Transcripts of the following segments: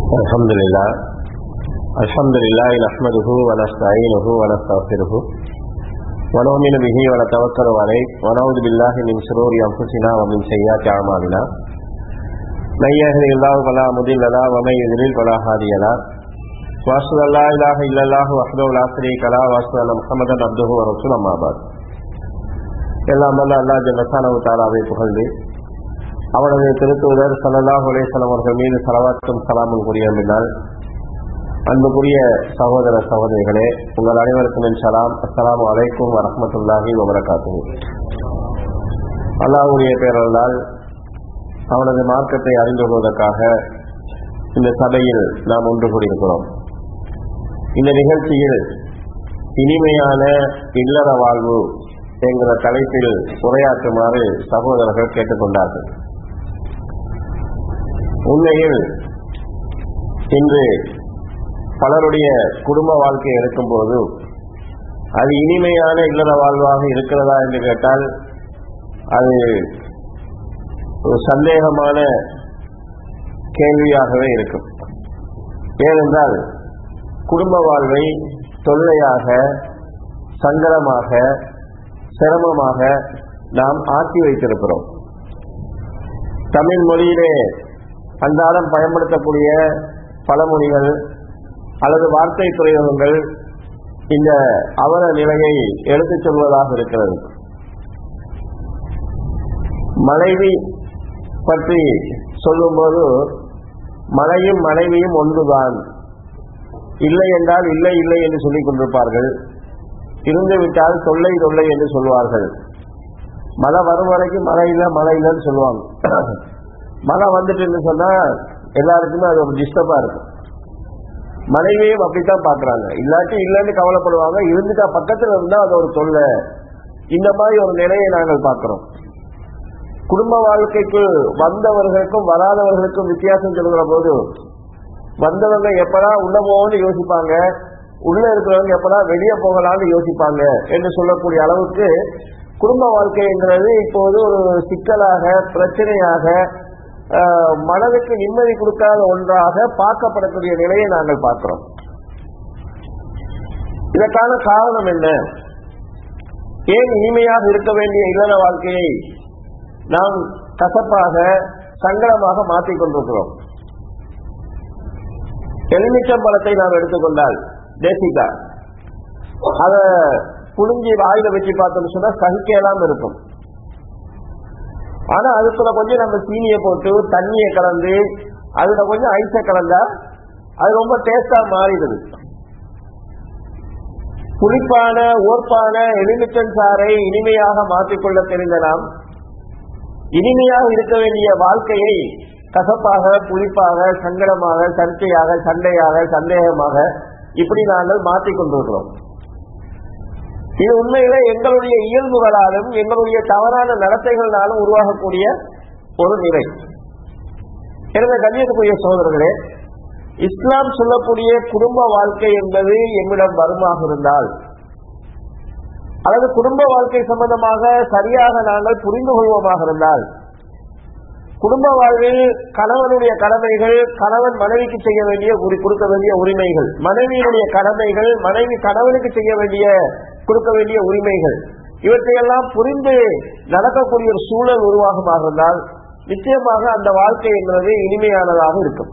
الحمد لله الحمد لله نحمده ونستعينه ونستغفره ونؤمن به ونتوكل عليه ونعوذ بالله من شرور انفسنا ومن سيئات اعمالنا من يهده الله فلا مضل له ومن يضلل فلا هادي له واشهد ان لا اله الا الله وحده لا شريك له واشهد ان محمدا عبده ورسوله اما بعد எல்லாம் வல்ல அல்லாஹ் ஜல்லஷானஹு தஆலாவை புகழ்ந்து அவனது திருத்தூதர் சல்லல்லாஹு அலைஹி வஸல்லம் அவர்கள் மீது சலவாத்தும் சலாமும் கூறிய பின்னால் அன்புக்குரிய சகோதர சகோதரிகளே உங்கள் அனைவருக்கும் என் சலாம் அஸ்ஸலாமு அலைக்கும் வரஹ்மத்துல்லாஹி வபரகாத்துஹு அல்லாஹ்வுடைய பேரலால் அவனது மார்க்கத்தை அறிந்து கொள்வதற்காக இந்த சபையில் நாம் ஒன்று கூடியிருக்கிறோம் இந்த நிகழ்ச்சியில் இனிமையான இல்லற வாழ்வு என்கிற தலைப்பில் உரையாற்றுமாறு சகோதரர்கள் கேட்டுக்கொண்டார்கள் உண்மையில் இன்று பலருடைய குடும்ப வாழ்க்கை எடுக்கும்போது அது இனிமையான இல்லற வாழ்வாக இருக்கிறதா என்று கேட்டால் அது ஒரு சந்தேகமான கேள்வியாகவே இருக்கும் ஏனென்றால் குடும்ப வாழ்வை தொல்லையாக சங்கடமாக சிரமமாக நாம் ஆக்கி வைத்திருக்கிறோம் தமிழ் மொழியிலே அன்றாடம் பயன்படுத்தக்கூடிய பழமொழிகள் அல்லது வார்த்தை பிரயோகங்கள் இந்த அவல நிலையை எடுத்துச் சொல்வதாக இருக்கிறது மனைவி பற்றி சொல்லும்போது மனையும் மனைவியும் ஒன்றுதான் இல்லை என்றால் இல்லை இல்லை என்று சொல்லிக் கொண்டிருப்பார்கள் இருந்து விட்டால் தொல்லை தொல்லை என்று சொல்வார்கள் மழை வரும் வரைக்கும் மழை இல்லை மழை இல்லைன்னு சொல்லுவாங்க மழை வந்துட்டுன்னு சொன்னா எல்லாருக்குமே அது ஒரு டிஸ்டர்பா இருக்கும் மனைவியும் அப்படித்தான் பாக்குறாங்க இல்லாட்டி இல்லைன்னு கவலைப்படுவாங்க இருந்துட்டா பக்கத்துல இருந்தா அது ஒரு தொல்லை இந்த மாதிரி ஒரு நிலையை நாங்கள் பார்க்கிறோம் குடும்ப வாழ்க்கைக்கு வந்தவர்களுக்கும் வராதவர்களுக்கும் வித்தியாசம் சொல்கிற போது வந்தவங்க எப்படா உள்ள போகணும்னு யோசிப்பாங்க உள்ள இருக்கிறவங்க எப்படா வெளியே போகலாம்னு யோசிப்பாங்க என்று சொல்லக்கூடிய அளவுக்கு குடும்ப வாழ்க்கைங்கிறது இப்போது ஒரு சிக்கலாக பிரச்சனையாக மனதுக்கு நிம்மதி கொடுக்காத ஒன்றாக பார்க்கப்படக்கூடிய நிலையை நாங்கள் பார்க்கிறோம் இதற்கான காரணம் என்ன ஏன் இனிமையாக இருக்க வேண்டிய இல்லற வாழ்க்கையை நாம் கசப்பாக சங்கடமாக மாற்றிக் கொண்டிருக்கிறோம் எலுமிச்சம்பழத்தை நாம் எடுத்துக்கொண்டால் தேசிகா அத புழிஞ்சி வாயில வச்சு பார்த்தோம்னு சொன்னா சகிக்கலாம் இருக்கும் ஆனா அதுக்குள்ள கொஞ்சம் நம்ம சீனியை போட்டு தண்ணியை கலந்து அதுல கொஞ்சம் ஐஸை கலந்தா அது ரொம்ப டேஸ்டா மாறிடுது புளிப்பான ஓர்ப்பான எலுமிச்சன் சாறை இனிமையாக மாற்றிக்கொள்ள தெரிந்த நாம் இனிமையாக இருக்க வேண்டிய வாழ்க்கையை கசப்பாக புளிப்பாக சங்கடமாக சர்ச்சையாக சண்டையாக சந்தேகமாக இப்படி நாங்கள் மாற்றிக் கொண்டிருக்கிறோம் இது உண்மையில எங்களுடைய இயல்புகளாலும் எங்களுடைய தவறான நடத்தைகளாலும் உருவாகக்கூடிய ஒரு நிலை எனவே கண்ணியத்துக்குரிய சோதரர்களே இஸ்லாம் சொல்லக்கூடிய குடும்ப வாழ்க்கை என்பது எம்மிடம் வருமாக இருந்தால் அல்லது குடும்ப வாழ்க்கை சம்பந்தமாக சரியாக நாங்கள் புரிந்து கொள்வோமாக இருந்தால் குடும்ப வாழ்வில் கணவனுடைய கடமைகள் கணவன் மனைவிக்கு செய்ய வேண்டிய கொடுக்க வேண்டிய உரிமைகள் மனைவியினுடைய கடமைகள் மனைவி கணவனுக்கு செய்ய வேண்டிய கொடுக்க வேண்டிய உரிமைகள் இவற்றையெல்லாம் புரிந்து நடக்கக்கூடிய ஒரு சூழல் உருவாகமாக இருந்தால் நிச்சயமாக அந்த வாழ்க்கை என்பது இனிமையானதாக இருக்கும்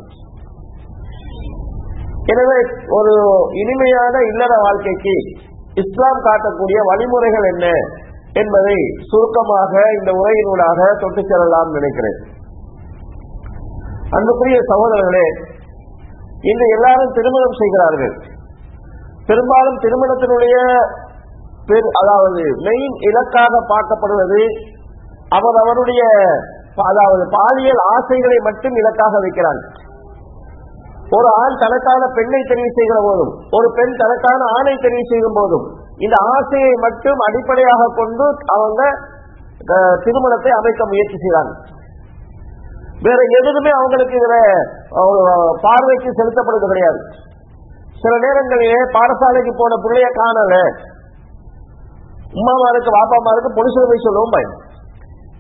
எனவே ஒரு இனிமையான இல்லற வாழ்க்கைக்கு இஸ்லாம் காட்டக்கூடிய வழிமுறைகள் என்ன என்பதை சுருக்கமாக இந்த உரையினூடாக தொட்டு செல்லலாம் நினைக்கிறேன் அன்புக்குரிய சகோதரர்களே இன்று எல்லாரும் திருமணம் செய்கிறார்கள் பெரும்பாலும் திருமணத்தினுடைய அதாவது மெயின் இலக்காக பார்க்கப்படுவது அவர் அவருடைய அதாவது பாலியல் ஆசைகளை மட்டும் இலக்காக வைக்கிறாங்க ஒரு ஆண் தனக்கான பெண்ணை தெரிவு செய்கிற போதும் ஒரு பெண் தனக்கான ஆணை தெரிவு செய்யும் போதும் இந்த ஆசையை மட்டும் அடிப்படையாக கொண்டு அவங்க திருமணத்தை அமைக்க முயற்சி செய்றாங்க வேற எதுவுமே அவங்களுக்கு இதுல பார்வைக்கு செலுத்தப்படுவது கிடையாது சில நேரங்களிலே பாடசாலைக்கு போன பிள்ளைய காணல உமாமாருக்கு வாப்பாமாருக்கு பொலிசுல போய் சொல்லுவோம் பயம்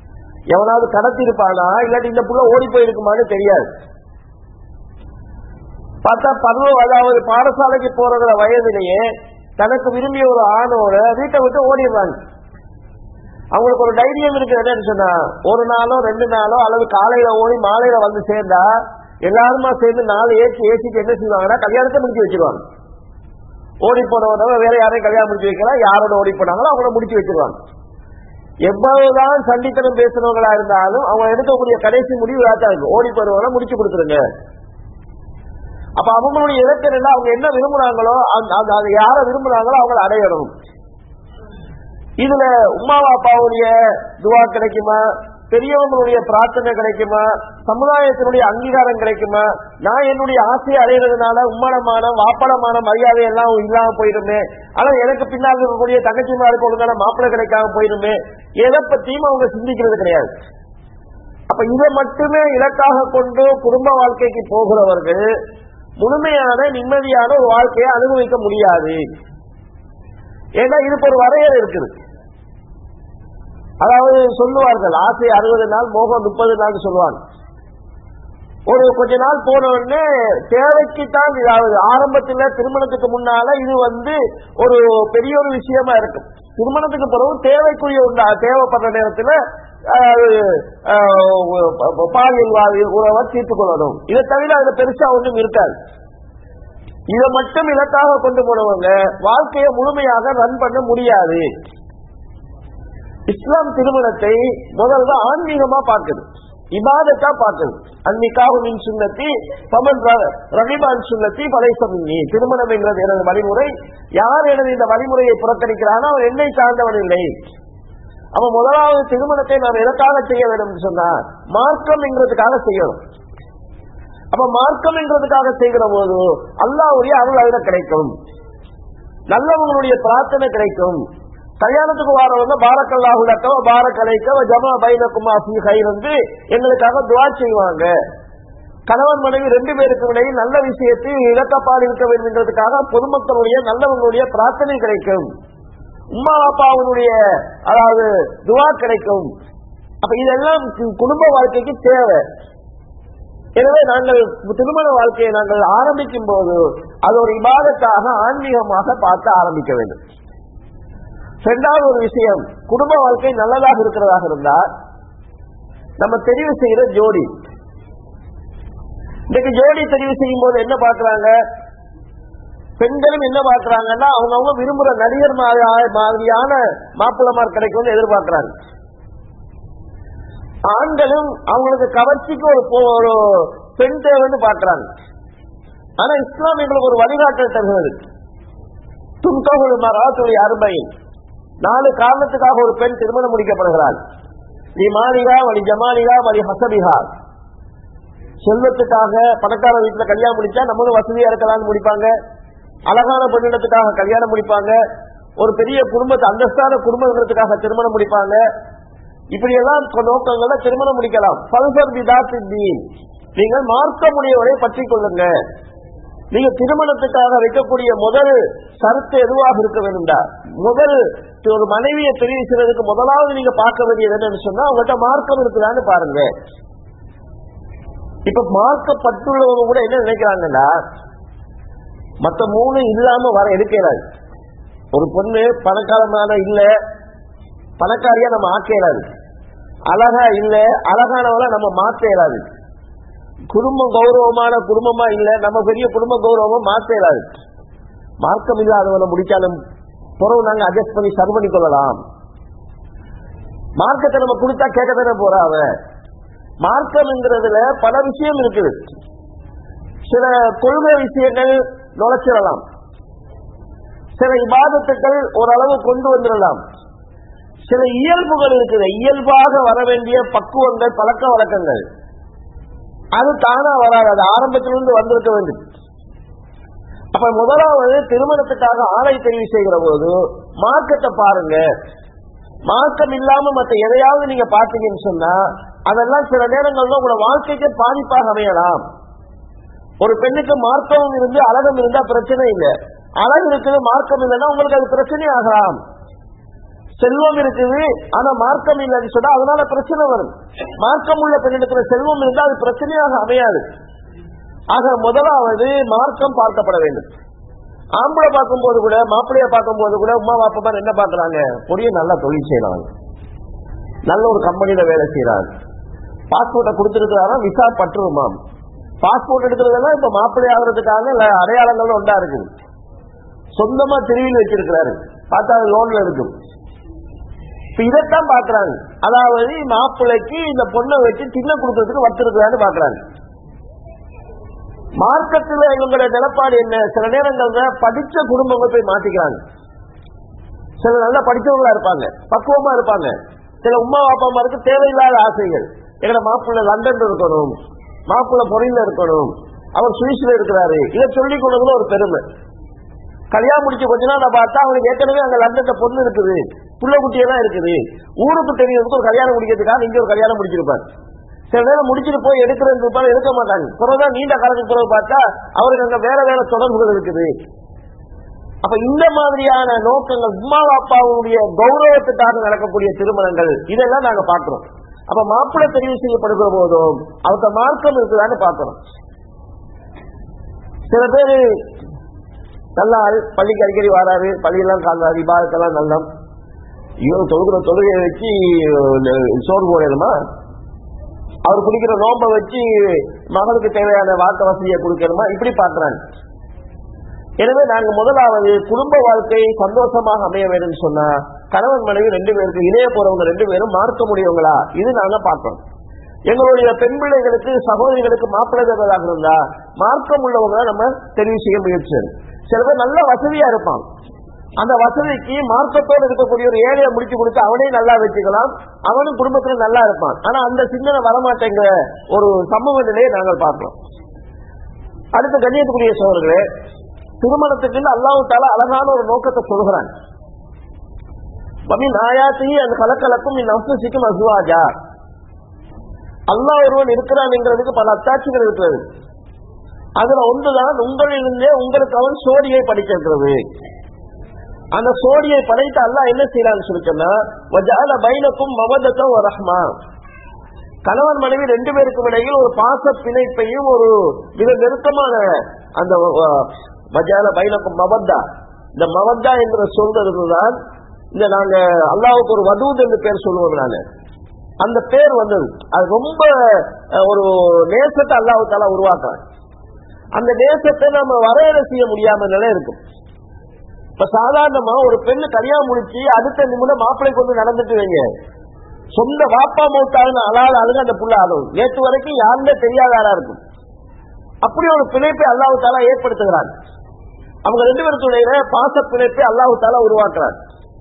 எவனாவது கடத்தி இருப்பானா இல்லாட்டி இந்த புள்ள ஓடி போயிருக்குமான்னு தெரியாது பார்த்தா பருவம் அதாவது பாடசாலைக்கு போறதுல வயதிலேயே தனக்கு விரும்பிய ஒரு ஆணோட வீட்டை விட்டு ஓடிடுறாங்க அவங்களுக்கு ஒரு தைரியம் இருக்கு என்னன்னு சொன்னா ஒரு நாளோ ரெண்டு நாளோ அல்லது காலையில ஓடி மாலையில வந்து சேர்ந்தா எல்லாருமா சேர்ந்து நாலு ஏற்றி ஏற்றிட்டு என்ன செய்வாங்கன்னா கல்யாணத்தை முடிச்சு வச்சிருவாங்க ஓடி போனவங்க வேற யாரையும் கல்யாணம் முடிச்சு வைக்கலாம் யாரோட ஓடி போனாங்களோ அவங்கள முடிச்சு வச்சிருவாங்க எவ்வளவுதான் சண்டித்தனம் பேசுறவங்களா இருந்தாலும் அவங்க எடுக்கக்கூடிய கடைசி முடிவு தான் இருக்கு ஓடி போறவங்கள முடிச்சு கொடுத்துருங்க அப்ப அவங்களுடைய இலக்கணம் என்ன அவங்க என்ன விரும்புறாங்களோ அந்த- அந்த- அது யார விரும்புறாங்களோ அவங்களை அடையணும் இதுல உமா அப்பாவுடைய துவா கிடைக்குமா பெரியவங்களுடைய பிரார்த்தனை கிடைக்குமா சமுதாயத்தினுடைய அங்கீகாரம் கிடைக்குமா நான் என்னுடைய ஆசையை அடைகிறதுனால உம்மனமான வாப்படமான மரியாதை எல்லாம் இல்லாம போயிடுமே ஆனா எனக்கு பின்னால் இருக்கக்கூடிய தங்கச்சிமாருக்கு ஒழுங்கான மாப்பிள்ளை கிடைக்காம போயிடுமே எதை பத்தியும் அவங்க சிந்திக்கிறது கிடையாது அப்ப இதை மட்டுமே இலக்காக கொண்டு குடும்ப வாழ்க்கைக்கு போகிறவர்கள் முழுமையான நிம்மதியான ஒரு வாழ்க்கையை அனுபவிக்க முடியாது ஏன்னா இதுக்கு ஒரு வரையறை இருக்குது அதாவது சொல்லுவார்கள் ஆசை அறுபது நாள் மோகம் முப்பது நாள் சொல்லுவாங்க ஒரு கொஞ்ச நாள் போன உடனே தேவைக்கு தான் இதாவது ஆரம்பத்துல திருமணத்துக்கு முன்னால இது வந்து ஒரு பெரிய ஒரு விஷயமா இருக்கும் திருமணத்துக்கு பிறகு தேவைக்குரிய உண்டா தேவைப்படுற நேரத்துல அஹ், அஹ், பாலியல் வாழ் உறவை தீர்த்து கொள்ளணும் இதை தவிர அதுல பெருசா ஒன்றும் இருக்காது இதை மட்டும் இலக்காக கொண்டு போனவங்க வாழ்க்கையை முழுமையாக ரன் பண்ண முடியாது இஸ்லாம் திருமணத்தை முதல்ல ஆன்மீகமா பார்க்குது இபாதத்தா பார்க்குது அன்னிக்காக மின் சுண்ணத்தி பமன் ரவிமான் சுண்ணத்தி பலைசமின்னி திருமணம் என்கிறது எனது வழிமுறை யார் எனது இந்த வழிமுறையை புறக்கணிக்கிறானோ அவன் என்னை சார்ந்தவன் இல்லை அவன் முதலாவது திருமணத்தை நாம் எதற்காக செய்ய வேண்டும் என்று சொன்னா மார்க்கம் என்கிறதுக்காக செய்யணும் அப்ப மார்க்கம் என்கிறதுக்காக செய்கிற போது அல்லாவுடைய அருள் அதுல கிடைக்கும் நல்லவங்களுடைய பிரார்த்தனை கிடைக்கும் கல்யாணத்துக்கு வரவங்க பாரக்கல்லாஹுலக்கவ பாரக்கலைக்கவ ஜமா பைனக்குமா ஃபீ ஹைர் வந்து எங்களுக்காக துவா செய்வாங்க கணவன் மனைவி ரெண்டு பேருக்கு இடையில் நல்ல விஷயத்தில் இலக்கப்பாடு இருக்க வேண்டும் என்றதுக்காக பொதுமக்களுடைய நல்லவங்களுடைய பிரார்த்தனை கிடைக்கும் உமா அப்பாவுடைய அதாவது துவா கிடைக்கும் அப்ப இதெல்லாம் கு- குடும்ப வாழ்க்கைக்கு தேவை எனவே நாங்கள் திருமண வாழ்க்கையை நாங்கள் ஆரம்பிக்கும் போது அது ஒரு இபாதத்தாக ஆன்மீகமாக பார்த்து ஆரம்பிக்க வேண்டும் இரண்டாவது ஒரு விஷயம் குடும்ப வாழ்க்கை நல்லதாக இருக்கிறதாக இருந்தால் நம்ம தெரிவு செய்கிற ஜோடி இன்னைக்கு ஜோடி தெரிவு செய்யும் போது என்ன பார்க்கறாங்க பெண்களும் என்ன பார்க்கறாங்கன்னா அவங்கவுங்க விரும்புற நடிகர் மாதிரி- மாதிரியான மாப்பிள்ளமார் கிடைக்கும்னு எதிர்பார்க்கறாங்க ஆண்களும் அவங்களுக்கு கவர்ச்சிக்கு ஒரு பொ- ஒரு பெண் தேவைன்னு பார்க்கறாங்க ஆனா இஸ்லாம் எங்களுக்கு ஒரு வழிகாட்டல் தருகிறது துன்ககுல் மராத்துடைய அருமை நாலு காரணத்துக்காக ஒரு பெண் திருமணம் முடிக்கப்படுகிறாள் நீ மாலிகா வழி ஜமாலிகா வழி ஹசபிகா செல்வத்துக்காக பணக்கார வீட்டுல கல்யாணம் முடிச்சா நம்மளும் வசதியா இருக்கலாம்னு முடிப்பாங்க அழகான பெண்ணிடத்துக்காக கல்யாணம் முடிப்பாங்க ஒரு பெரிய குடும்பத்தை அந்தஸ்தான குடும்பத்துக்காக திருமணம் முடிப்பாங்க இப்படி எல்லாம் நோக்கங்கள திருமணம் முடிக்கலாம் பல்சர் பிதாத் தீன் நீங்கள் மார்க்கமுடையவரை பற்றி கொள்ளுங்க நீங்க திருமணத்துக்காக வைக்கக்கூடிய முதல் சரத்து எதுவாக இருக்க வேண்டும்டா முதல் ஒரு மனைவியை தெரிவு செய்வதற்கு முதலாவது நீங்க பார்க்க வேண்டியது என்னன்னு சொன்னா அவங்ககிட்ட மார்க்கம் இருக்குதான்னு பாருங்க இப்ப மார்க்கப்பட்டுள்ளவங்க கூட என்ன நினைக்கிறாங்கன்னா மத்த மூணு இல்லாம வர எடுக்கிறாரு ஒரு பொண்ணு பணக்காரமான இல்ல பணக்காரியா நம்ம ஆக்க இயலாது அழகா இல்ல அழகானவள நம்ம மாத்த இயலாது குடும்பம் கௌரவமான குடும்பமா இல்ல நம்ம பெரிய குடும்ப கௌரவமா மாத்த இயலாது மார்க்கம் இல்லாதவனை முடிச்சாலும் பிறகு நாங்க அட்ஜஸ்ட் பண்ணி சரி பண்ணி கொள்ளலாம் மார்க்கத்தை நம்ம கொடுத்தா கேட்கத்தானே போறா அவன் மார்க்கம்ங்கிறதுல பல விஷயம் இருக்குது சில கொள்கை விஷயங்கள் நுழைச்சிடலாம் சில இபாதத்துக்கள் ஓரளவு கொண்டு வந்துடலாம் சில இயல்புகள் இருக்குது இயல்பாக வர வேண்டிய பக்குவங்கள் பழக்க வழக்கங்கள் அது தானா வராது அது ஆரம்பத்திலிருந்து வந்திருக்க வேண்டும் அப்ப முதலாவது திருமணத்துக்காக ஆணை தெரிவு செய்கிற போது மார்க்கத்தை பாருங்க மார்க்கம் இல்லாம மத்த எதையாவது நீங்க பார்த்தீங்கன்னு சொன்னா அதெல்லாம் சில நேரங்கள்ல உங்களோட வாழ்க்கைக்கு பாதிப்பாக அமையலாம் ஒரு பெண்ணுக்கு மார்க்கமும் இருந்து அழகம் இருந்தா பிரச்சனை இல்லை அழகு இருக்குது மார்க்கம் இல்லைன்னா உங்களுக்கு அது பிரச்சனை ஆகலாம் செல்வம் இருக்குது ஆனா மார்க்கம் இல்லைன்னு சொன்னா அதனால பிரச்சனை வரும் மார்க்கம் உள்ள பெண்ணிடத்துல செல்வம் இருந்தா அது பிரச்சனையாக அமையாது ஆக முதலாவது மார்க்கம் பார்க்கப்பட வேண்டும் ஆம்பளை பார்க்கும்போது கூட மாப்பிள்ளைய பார்க்கும்போது கூட உமா பாப்பமா என்ன பாக்குறாங்க பொடிய நல்லா தொழில் செய்யறாங்க நல்ல ஒரு கம்பெனில வேலை செய்யறாங்க பாஸ்போர்ட்டை கொடுத்துருக்கிறாரா விசா பற்றுமாம் பாஸ்போர்ட் எடுக்கிறதெல்லாம் இப்ப மாப்பிள்ளை ஆகிறதுக்கான ல- அடையாளங்கள் ஒன்றா இருக்குது சொந்தமா திருவியில் வச்சிருக்கிறாரு பார்த்தா அது லோன்ல இருக்கும் இப்ப இதைத்தான் பாக்குறாங்க அதாவது மாப்பிள்ளைக்கு இந்த பொண்ணை வச்சு சின்ன கொடுக்கறதுக்கு வச்சிருக்கிறான்னு பாக்குறாங்க மார்க்கத்துல எங்களுடைய நிலப்பாடு என்ன சில நேரங்கள்ல படிச்ச குடும்பங்கள் போய் மாத்திக்கிறாங்க சில நல்லா படிச்சவங்களா இருப்பாங்க பக்குவமா இருப்பாங்க சில உமா பாப்பாமாருக்கு தேவையில்லாத ஆசைகள் எங்கட மாப்பிள்ளை லண்டன் இருக்கணும் மாப்பிள்ளை பொறியில இருக்கணும் அவர் சுவிஸ்ல இருக்கிறாரு இதை சொல்லிக் கொள்றதுல ஒரு பெருமை கல்யாணம் முடிச்சு கொஞ்ச நாள் பார்த்தா அவனுக்கு ஏற்கனவே அங்க லண்டன்ல பொண்ணு இருக்குது புள்ள குட்டியெல்லாம் இருக்குது ஊருக்கு தெரியறதுக்கு ஒரு கல்யாணம் முடிக்கிறதுக்காக இங்க ஒரு கல்யாணம் முடிச்சிருப்பார் சில நேரம் முடிச்சுட்டு போய் எடுக்கிறேன்னு இருப்பாரு எடுக்க மாட்டாங்க பிறகுதான் நீண்ட காலத்துக்கு பிறகு பார்த்தா அவருக்கு அங்க வேற வேற தொடர்புகள் இருக்குது அப்ப இந்த மாதிரியான நோக்கங்கள் உமா அப்பாவுடைய கௌரவத்துக்காக நடக்கக்கூடிய திருமணங்கள் இதெல்லாம் நாங்க பாக்குறோம் அப்ப மாப்பிள்ளை தெரிவு செய்யப்படுகிற போதும் அவர்கிட்ட மார்க்கம் இருக்குதான்னு பாக்குறோம் சில பேரு நல்ல ஆள் பள்ளிக்கு அடிக்கடி வராரு பள்ளியெல்லாம் காந்தாரு இபாதத்தெல்லாம் நல்லம் இவன் தொழுகிற தொழுகையை வச்சு அஹ், சோறு போடணுமா அவர் குடிக்கிற நோம்பை வச்சு மகளுக்கு தேவையான வாக்க வசதியை கொடுக்கணுமா இப்படி பாக்குறாங்க எனவே நாங்க முதலாவது குடும்ப வாழ்க்கை சந்தோஷமாக அமைய வேண்டும் சொன்னா கணவன் மனைவி ரெண்டு பேருக்கு இணைய போறவங்க ரெண்டு பேரும் மார்க்க முடியவங்களா இது நாங்க பார்க்கிறோம் எங்களுடைய பெண் பிள்ளைகளுக்கு சகோதரிகளுக்கு மாப்பிள்ளை தருவதாக இருந்தா மார்க்கம் உள்ளவங்க நம்ம தெரிவு செய்ய முயற்சி சில பேர் நல்ல வசதியா இருப்பான் அந்த வசதிக்கு மார்க்கத்தோடு இருக்கக்கூடிய ஒரு ஏழையை முடிச்சு கொடுத்து அவனையும் நல்லா வச்சுக்கலாம் அவனும் குடும்பத்துல நல்லா இருப்பான் ஆனா அந்த சிந்தனை வரமாட்டேங்கிற ஒரு சமூக நிலையை நாங்கள் பார்க்கிறோம் அடுத்த கண்ணியத்துக்குரிய சோழர்களே திருமணத்துக்கு அல்லாஹு தாலா அழகான ஒரு நோக்கத்தை சொல்கிறான் வமின் ஆயாத்தி அந்த கலக்கலக்கும் இன் அம்சசிக்கும் அசுவாஜா அல்லாஹ் ஒருவன் இருக்கிறான் என்கிறதுக்கு பல அத்தாட்சிகள் இருக்கிறது அதுல ஒன்றுதான் உங்களிலிருந்தே உங்களுக்கு அவன் சோடியை படிக்கிறது அந்த சோடியை படைத்து அல்லாஹ் என்ன செய்யறான்னு சொல்லி சொன்னா வஜால பைனக்கும் மவதத்தம் ஒரு ரஹ்மா கணவன் மனைவி ரெண்டு பேருக்கும் இடையில் ஒரு பாச பிணைப்பையும் ஒரு மிக நெருக்கமான அந்த அஹ், வஜால பைனக்கும் மவத்தா இந்த மவத்தா என்கிற சொல்றதுதான் இந்த நாங்க அல்லாவுக்கு ஒரு வதூத் என்று பேர் சொல்லுவோம் நாங்க அந்த பேர் வந்தது அது ரொம்ப அஹ், ஒரு நேசத்தை அல்லாஹு தாலா உருவாக்குறாங்க அந்த நேசத்தை நம்ம வரையறை செய்ய முடியாம நிலை இருக்கும் இப்ப சாதாரணமா ஒரு பெண்ணு கல்யாணம் முடிச்சு அடுத்த நிமிடம் மாப்பிள்ளை கொண்டு நடந்துட்டு வைங்க சொந்த வாப்பா மௌத்தாலும் அழாத அழுக அந்த புள்ள ஆகும் நேற்று வரைக்கும் யாருமே தெரியாத ஆளா இருக்கும் அப்படி ஒரு பிணைப்பை அல்லாஹு தாலா ஏற்படுத்துகிறார் அவங்க ரெண்டு பேருக்குள்ள பாச பிணைப்பை அல்லாஹு தாலா உருவாக்குறார்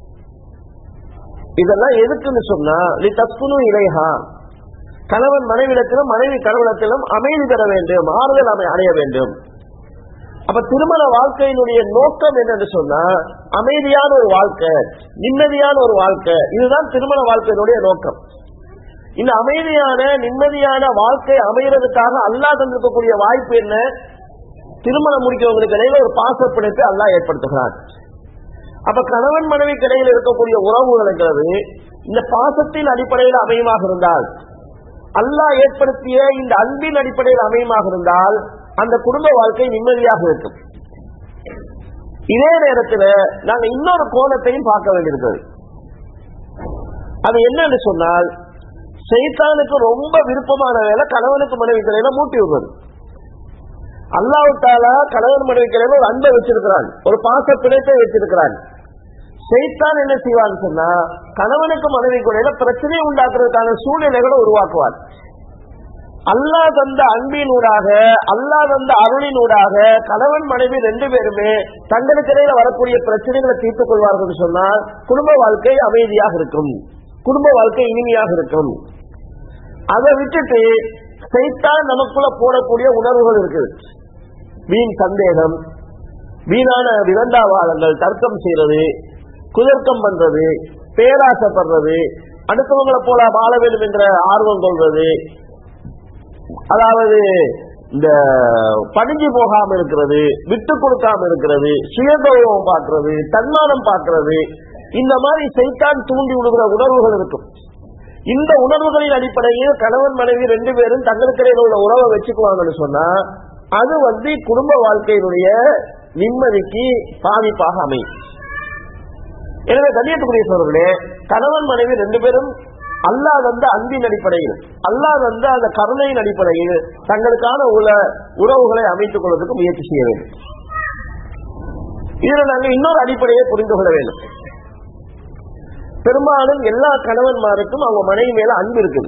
இதெல்லாம் எதுக்குன்னு சொன்னா நீ தஸ்குனு இலைஹா கணவன் மனைவிடத்திலும் மனைவி கணவனத்திலும் அமைதி பெற வேண்டும் ஆறுதல் அமை அடைய வேண்டும் அப்ப திருமண வாழ்க்கையினுடைய நோக்கம் என்னன்னு சொன்னா அமைதியான ஒரு வாழ்க்கை நிம்மதியான ஒரு வாழ்க்கை இதுதான் திருமண வாழ்க்கையினுடைய நோக்கம் இந்த அமைதியான நிம்மதியான வாழ்க்கை அமைகிறதுக்காக அல்லாஹ் தந்திருக்கக்கூடிய வாய்ப்பு என்ன திருமணம் முடிக்கிறவங்களுக்கு இடையில ஒரு பாச பிணைப்பை அல்லாஹ் ஏற்படுத்துகிறார் அப்ப கணவன் மனைவிக்கு இடையில இருக்கக்கூடிய உறவுகள் இருக்கிறது இந்த பாசத்தின் அடிப்படையில் அமையமாக இருந்தால் அல்லாஹ் ஏற்படுத்திய இந்த அன்பின் அடிப்படையில் அமையமாக இருந்தால் அந்த குடும்ப வாழ்க்கை நிம்மதியாக இருக்கும் இதே நேரத்தில் நாங்க இன்னொரு கோணத்தையும் பார்க்க வேண்டியிருக்கிறது அது என்னன்னு சொன்னால் சைத்தானுக்கு ரொம்ப விருப்பமான வேலை கணவனுக்கு மனைவி கடையில மூட்டி விடுறது அல்லாஹு தாலா கணவன் மனைவி கடையில ஒரு அன்பை வச்சிருக்கிறான் ஒரு பாச பிணைப்பை வச்சிருக்கிறான் சைத்தான் என்ன செய்வான்னு சொன்னா கணவனுக்கு மனைவி கடையில பிரச்சனையை உண்டாக்குறதுக்கான சூழ்நிலைகளை உருவாக்குவார் அல்லாஹ் தந்த அன்பினூடாக அல்லாஹ் தந்த அருளினூடாக கணவன் மனைவி ரெண்டு பேருமே தங்களுக்கு இடையில வரக்கூடிய பிரச்சனைகளை தீர்த்துக் கொள்வார்கள் சொன்னால் குடும்ப வாழ்க்கை அமைதியாக இருக்கும் குடும்ப வாழ்க்கை இனிமையாக இருக்கும் அதை விட்டுட்டு சைத்தான் நமக்குள்ள போடக்கூடிய உணர்வுகள் இருக்குது வீண் சந்தேகம் வீணான விரண்டாவாதங்கள் தர்க்கம் செய்யறது குதர்க்கம் பண்றது பேராசப்படுறது அடுத்தவங்களை போல வாழ வேண்டும் என்ற ஆர்வம் கொள்வது அதாவது இந்த பணிஞ்சு போகாம இருக்கிறது விட்டு கொடுக்காம இருக்கிறது சுயகௌரவம் பார்க்கிறது தன்மானம் பார்க்கிறது இந்த மாதிரி சைத்தான் தூண்டி விடுகிற உணர்வுகள் இருக்கும் இந்த உணர்வுகளின் அடிப்படையில் கணவன் மனைவி ரெண்டு பேரும் தங்களுக்கிடையில் உள்ள உறவை வச்சுக்குவாங்கன்னு சொன்னா அது வந்து குடும்ப வாழ்க்கையினுடைய நிம்மதிக்கு பாதிப்பாக அமையும் எனவே கண்ணியத்துக்குரிய சோழர்களே கணவன் மனைவி ரெண்டு பேரும் அல்லாஹ் வந்து அன்பின் அடிப்படையில் அல்லாஹ் வந்து அந்த கருணையின் அடிப்படையில் தங்களுக்கான உள்ள உறவுகளை அமைத்துக் கொள்வதற்கு முயற்சி செய்ய வேண்டும் இதுல நாங்கள் இன்னொரு அடிப்படையை புரிந்து கொள்ள வேண்டும் பெரும்பாலும் எல்லா கணவன்மாருக்கும் அவங்க மனைவி மேல அன்பு இருக்குது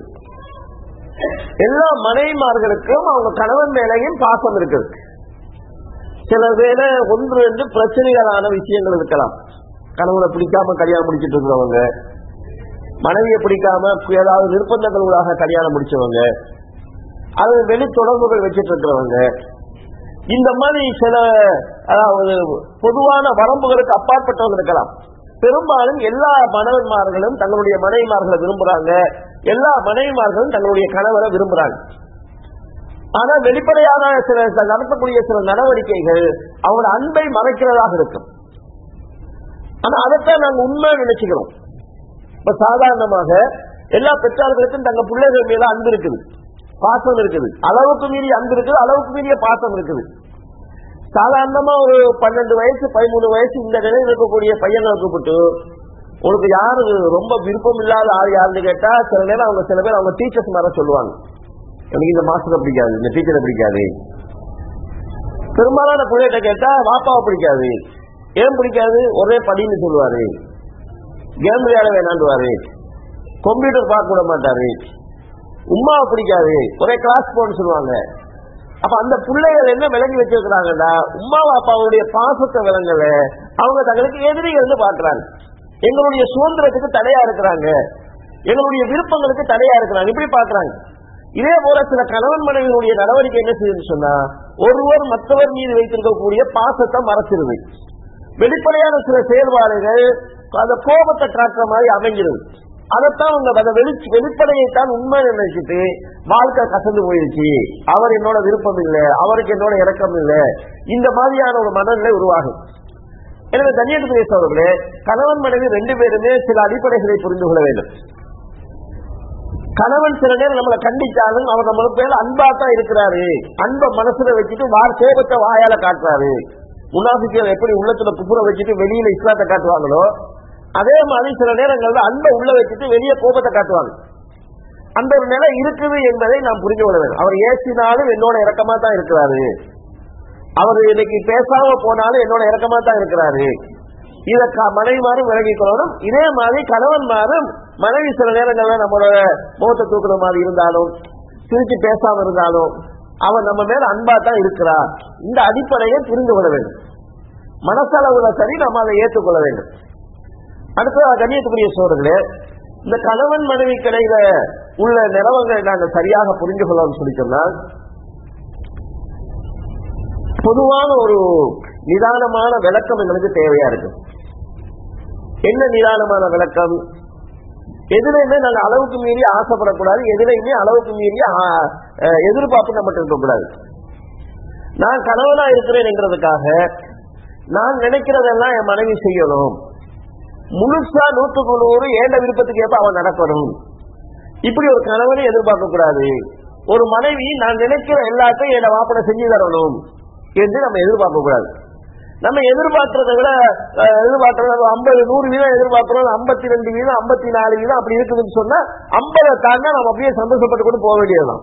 எல்லா மனைவிமார்களுக்கும் அவங்க கணவன் மேலேயும் பாசம் இருக்குது சில வேளை ஒன்று ரெண்டு பிரச்சனைகளான விஷயங்கள் இருக்கலாம் கணவனை பிடிக்காம கல்யாணம் முடிச்சிட்டு இருக்கிறவங்க மனைவியை பிடிக்காம ஏதாவது நிர்பந்தங்களாக கல்யாணம் முடிச்சவங்க அது வெளி தொடர்புகள் வச்சிட்டு இருக்கிறவங்க இந்த மாதிரி சில அதாவது பொதுவான வரம்புகளுக்கு அப்பாற்பட்டவங்க இருக்கலாம் பெரும்பாலும் எல்லா மனைவிமார்களும் தங்களுடைய மனைவிமார்களை விரும்புறாங்க எல்லா மனைவிமார்களும் தங்களுடைய கணவரை விரும்புறாங்க ஆனா வெளிப்படையான சில நடத்தக்கூடிய சில நடவடிக்கைகள் அவங்களோட அன்பை மறைக்கிறதாக இருக்கும் ஆனா அதைத்தான் நாங்க உண்மை நினைச்சுக்கிறோம் இப்ப சாதாரணமாக எல்லா பெற்றார்களுக்கும் தங்க பிள்ளைகள் மேல அன்பு இருக்குது பாசம் இருக்குது அளவுக்கு மீறிய அன்பு இருக்குது அளவுக்கு மீறிய பாசம் இருக்குது சாதாரணமா ஒரு பன்னெண்டு வயசு பதிமூணு வயசு இந்த நிலையில் இருக்கக்கூடிய பையங்களை கூப்பிட்டு உனக்கு யாரு ரொம்ப விருப்பம் இல்லாத ஆள் யாருன்னு கேட்டா சில நேரம் அவங்க சில பேர் அவங்க டீச்சர்ஸ் மேல சொல்லுவாங்க எனக்கு இந்த மாஸ்டரை பிடிக்காது இந்த டீச்சரை பிடிக்காது பெரும்பாலான பிள்ளைகிட்ட கேட்டா வாப்பாவை பிடிக்காது ஏன் பிடிக்காது ஒரே படின்னு சொல்லுவாரு கேம் விளையாட வேணாண்டுவாரு கம்ப்யூட்டர் பார்க்க விட மாட்டாரு உமாவை பிடிக்காது ஒரே கிளாஸ் போன்னு சொல்லுவாங்க அப்ப அந்த பிள்ளைகள் என்ன விளங்கி வச்சிருக்கிறாங்கன்னா உமா அப்பாவுடைய பாசத்தை விளங்கல அவங்க தங்களுக்கு எதிரிகள் பாக்குறாங்க எங்களுடைய சுதந்திரத்துக்கு தடையா இருக்கிறாங்க எங்களுடைய விருப்பங்களுக்கு தடையா இருக்கிறாங்க இப்படி பாக்குறாங்க இதே போல சில கணவன் மனைவியுடைய நடவடிக்கை என்ன செய்யுதுன்னு சொன்னா ஒருவர் மற்றவர் மீது வைத்திருக்கக்கூடிய பாசத்தை மறைச்சிருது வெளிப்படையான சில செயல்பாடுகள் அந்த கோபத்தை காட்டுற மாதிரி அமைஞ்சிருது அதைத்தான் அவங்க அதை வெளி- வெளிப்படையைத்தான் உண்மை நினைச்சிட்டு வாழ்க்கை கசந்து போயிருச்சு அவர் என்னோட விருப்பம் இல்லை அவருக்கு என்னோட இறக்கம் இல்லை இந்த மாதிரியான ஒரு மனநிலை உருவாகும் எனவே தன்னியத்து பேசுபவர்களே கணவன் மனைவி ரெண்டு பேருமே சில அடிப்படைகளை புரிந்து கொள்ள வேண்டும் கணவன் சில நேரம் நம்மளை கண்டிச்சாலும் அவர் நம்ம பேர் அன்பா தான் இருக்கிறாரு அன்பை மனசுல வச்சுட்டு வா கோபத்தை வாயால காட்டுறாரு முன்னாபிக்கள் எப்படி உள்ளத்துல குப்புற வச்சுட்டு வெளியில இஸ்லாத்தை காட்டுவாங்களோ அதே மாதிரி சில நேரங்கள்ல அன்பை உள்ள வச்சுட்டு வெளியே கோபத்தை காட்டுவாங்க அந்த ஒரு நிலை இருக்குது என்பதை நாம் புரிந்து கொள்ள வேண்டும் அவர் ஏசினாலும் என்னோட இறக்கமா தான் இருக்கிறாரு அவர் இன்னைக்கு பேசாம போனாலும் என்னோட இறக்கமா தான் இருக்கிறாரு இத க- மனைவிமாரும் விலகிக் கொள்ளணும் இதே மாதிரி கணவன்மாரும் மனைவி சில நேரங்கள்ல நம்மளோட முகத்தை தூக்குற மாதிரி இருந்தாலும் சிரிச்சு பேசாம இருந்தாலும் அவர் நம்ம மேல அன்பா தான் இருக்கிறார் இந்த அடிப்படையை புரிந்து கொள்ள வேண்டும் மனசளவுல சரி நம்ம அதை ஏற்றுக்கொள்ள வேண்டும் அடுத்து கண்ணியத்துக்குரிய சோழர்களே இந்த கணவன் மனைவி கிடையில உள்ள நிலவங்களை நாங்கள் சரியாக புரிந்து கொள்ளலாம் சொல்லி சொன்னால் பொதுவான ஒரு நிதானமான விளக்கம் எங்களுக்கு தேவையா இருக்கு என்ன நிதானமான விளக்கம் எதுலையுமே நாங்க அளவுக்கு மீறி ஆசைப்படக்கூடாது எதுலையுமே அளவுக்கு மீறி ஆ, அஹ், எதிர்பார்ப்பு நம்மகிட்ட இருக்கக்கூடாது நான் கணவனா இருக்கிறேன் என்கிறதுக்காக நான் நினைக்கிறதெல்லாம் என் மனைவி செய்யணும் முழுசா நூற்றுக்கு நூறு ஏண்ட விருப்பத்துக்கு ஏற்ப அவன் நடக்கணும் இப்படி ஒரு கணவனை எதிர்பார்க்க கூடாது ஒரு மனைவி நான் நினைக்கிற எல்லாத்தையும் என் மாப்பிள செஞ்சு தரணும் என்று நம்ம எதிர்பார்க்க கூடாது நம்ம எதிர்பார்க்கறதை விட அஹ், எதிர்பார்க்கறது ஐம்பது நூறு வீதம் எதிர்பார்க்கிறோம் ஐம்பத்தி ரெண்டு வீதம் ஐம்பத்தி நாலு வீதம் அப்படி இருக்குதுன்னு சொன்னா ஐம்பதை தாண்டா நம்ம அப்படியே சந்தோஷப்பட்டு கொண்டு போக வேண்டியதுதான்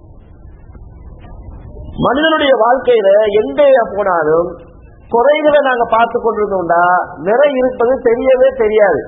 மனிதனுடைய வாழ்க்கையில எங்க போனாலும் குறைகளை நாங்க பார்த்து கொண்டிருந்தோம்டா நிறை இருப்பது தெரியவே தெரியாது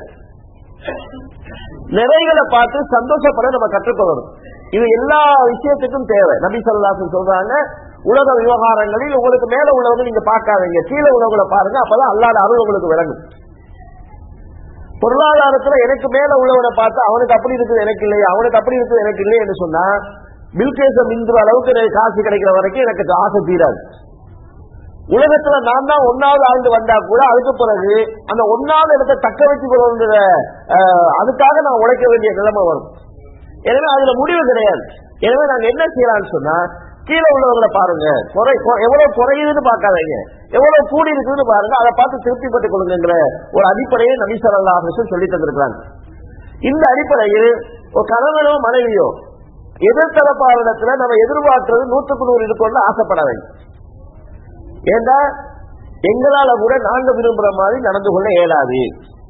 நிறைகளை பார்த்து சந்தோஷப்பட நம்ம கற்றுக்கொள்ளணும் இது எல்லா விஷயத்துக்கும் தேவை நபி சொல்லாசன் சொல்றாங்க உலக விவகாரங்களில் உங்களுக்கு மேல உள்ளவங்க நீங்க பார்க்காதீங்க கீழே உள்ளவங்களை பாருங்க அப்பதான் அல்லாத அருள் உங்களுக்கு விளங்கும் பொருளாதாரத்துல எனக்கு மேல உள்ளவனை பார்த்து அவனுக்கு அப்படி இருக்குது எனக்கு இல்லை அவனுக்கு அப்படி இருக்குது எனக்கு இல்லை என்று சொன்னா பில்கேச மிந்துற அளவுக்கு எனக்கு காசு கிடைக்கிற வரைக்கும் எனக்கு ஆசை தீராது உலகத்துல நான் தான் ஒன்னாவது ஆண்டு வந்தா கூட அதுக்கு பிறகு அந்த ஒன்னாவது இடத்தை தக்க வச்சுக் கொள்கிற அதுக்காக நான் உழைக்க வேண்டிய நிலைமை வரும் எனவே அதுல முடிவு கிடையாது எனவே நாங்க என்ன செய்யலாம்னு சொன்னா கீழே உள்ளவங்களை பாருங்க குறை கொ- எவ்வளவு குறையுதுன்னு பார்க்காதீங்க எவ்வளவு கூடி இருக்குதுன்னு பாருங்க அதை பார்த்து திருப்திப்பட்டுக் கொள்ளுங்கிற ஒரு அடிப்படையை நபீசர் அல்லாஹ் சொல்லி தந்திருக்கிறாங்க இந்த அடிப்படையில் ஒரு கணவனோ மனைவியோ எதிர்த்தரப்பாளரிடத்துல நம்ம எதிர்பார்க்கிறது நூற்றுக்கு நூறு இருக்கணும்னு ஆசைப்பட வேண்டும் ஏண்டா எங்களால கூட நாங்க விரும்புற மாதிரி நடந்து கொள்ள இயலாது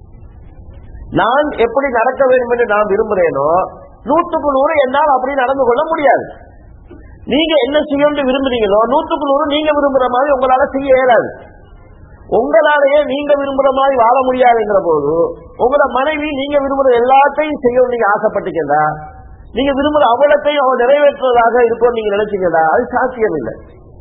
நான் எப்படி நடக்க வேண்டும் என்று நான் விரும்புறேனோ நூற்றுக்கு நூறு என்னால் அப்படி நடந்து கொள்ள முடியாது நீங்க என்ன செய்யணும்னு விரும்புறீங்களோ நூற்றுக்கு நூறு நீங்க விரும்புற மாதிரி உங்களால செய்ய இயலாது உங்களாலேயே நீங்க விரும்புற மாதிரி வாழ முடியாதுங்கிற போது உங்களோட மனைவி நீங்க விரும்புற எல்லாத்தையும் செய்யணும் நீங்க ஆசைப்பட்டீங்களா நீங்க விரும்புற அவலத்தையும் அவன் நிறைவேற்றுவதாக இருக்கும் நீங்க நினைச்சீங்களா அது சாத்தியம் இல்லை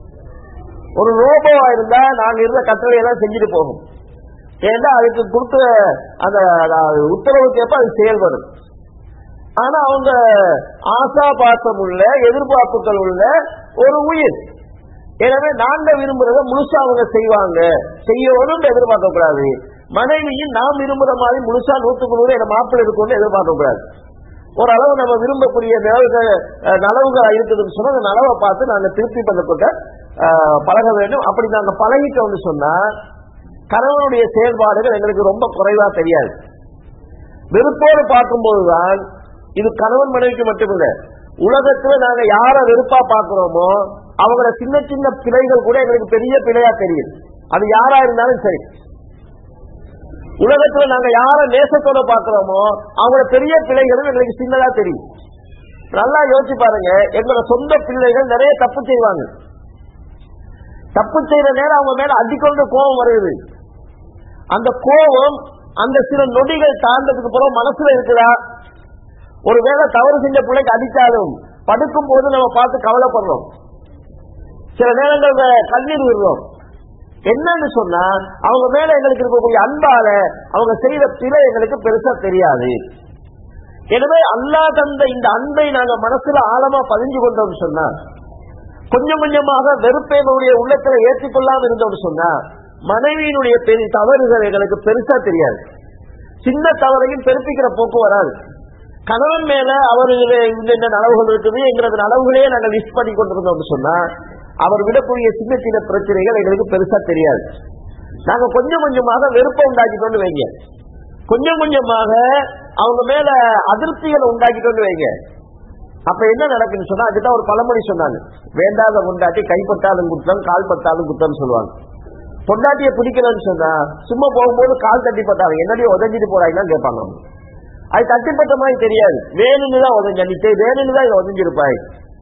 ஒரு ரோபோவா இருந்தா நாங்க இருந்த கட்டளையெல்லாம் செஞ்சுட்டு போகும் ஏன்னா அதுக்கு கொடுத்த அந்த அதாவது உத்தரவுக்கு ஏற்ப அது செயல்படும் ஆனா அவங்க ஆசா பாசம் உள்ள எதிர்பார்ப்புகள் உள்ள ஒரு உயிர் எனவே நாங்க விரும்புறத முழுசா அவங்க செய்வாங்க செய்யணும் எதிர்பார்க்க கூடாது மனைவியும் நாம் விரும்புற மாதிரி முழுசா நூத்துக்கு நூறு என்ன மாப்பிள்ளை இருக்கும்னு எதிர்பார்க்க கூடாது ஓரளவு நம்ம விரும்பக்கூடிய நிலவுகள் அஹ், நலவுகள் இருக்குதுன்னு சொன்னா அந்த நலவை பார்த்து நாங்க திருப்தி பண்ணப்பட்ட அஹ், பழக வேண்டும் அப்படி நாங்க பழகிட்டோம்னு சொன்னா கணவனுடைய செயல்பாடுகள் எங்களுக்கு ரொம்ப குறைவா தெரியாது வெறுப்போடு பார்க்கும்போதுதான் இது கணவன் மனைவிக்கு மட்டுமில்ல உலகத்துல நாங்க யார வெறுப்பா பார்க்கிறோமோ அவங்களோட சின்ன சின்ன பிழைகள் கூட எங்களுக்கு பெரிய பிழையா தெரியும் அது யாரா இருந்தாலும் சரி உலகத்துல நாங்க யார நேசத்தோட பார்க்கிறோமோ அவங்களோட பெரிய பிழைகளும் எங்களுக்கு சின்னதா தெரியும் நல்லா யோசிச்சு பாருங்க எங்களோட சொந்த பிள்ளைகள் நிறைய தப்பு செய்வாங்க தப்பு செய்யற நேரம் அவங்க மேல அடிக்கொண்டு கோபம் வருது அந்த கோபம் அந்த சில நொடிகள் தாண்டதுக்கு பிறகு மனசுல இருக்குதா ஒருவேளை தவறு செஞ்ச பிள்ளைக்கு அடித்தாலும் படுக்கும் போது நம்ம பார்த்து கவலைப்படுறோம் சில நேரங்கள்ல கண்ணீர் விடுறோம் என்னன்னு சொன்னா அவங்க மேல எங்களுக்கு இருக்கக்கூடிய அன்பால அவங்க செய்த பிழை எங்களுக்கு பெருசா தெரியாது எனவே அல்லா தந்த இந்த அன்பை நாங்க மனசுல ஆழமா பதிஞ்சு கொண்டோம் சொன்னா கொஞ்சம் கொஞ்சமாக வெறுப்பை நம்முடைய உள்ளத்துல ஏற்றிக்கொள்ளாம இருந்தோம் சொன்னா மனைவியினுடைய பெரிய தவறுகள் எங்களுக்கு பெருசா தெரியாது சின்ன தவறையும் பெருப்பிக்கிற போக்கு வராது கணவன் மேல அவர்களுடைய இந்த இந்த நலவுகள் இருக்குது எங்களது நலவுகளே நாங்கள் லிஸ்ட் பண்ணி கொண்டிருந்தோம் சொன்னா அவர் விடக்கூடிய சின்ன சின்ன பிரச்சனைகள் எங்களுக்கு பெருசா தெரியாது நாங்க கொஞ்சம் கொஞ்சமாக வெறுப்பை உண்டாக்கிட்டோம்னு வைங்க கொஞ்சம் கொஞ்சமாக அவங்க மேல அதிருப்திகளை உண்டாக்கிட்டோம்னு வைங்க அப்ப என்ன நடக்குன்னு சொன்னா அதுதான் ஒரு பழமொழி சொன்னாங்க வேண்டாத முண்டாட்டி கைப்பட்டாலும் குற்றம் கால் பட்டாலும் குற்றம் சொல்லுவாங்க பொண்டாட்டியை பிடிக்கலன்னு சொன்னா சும்மா போகும்போது கால் தட்டி பட்டாங்க என்னடி உதஞ்சிட்டு போறாங்கன்னு கேட்பாங்க அவங்க. அது தட்டிப்பட்ட மாதிரி தெரியாது வேணும்னு தான் உதஞ்ச நீ வேணும்னு தான் இதை உதஞ்சிருப்பாய்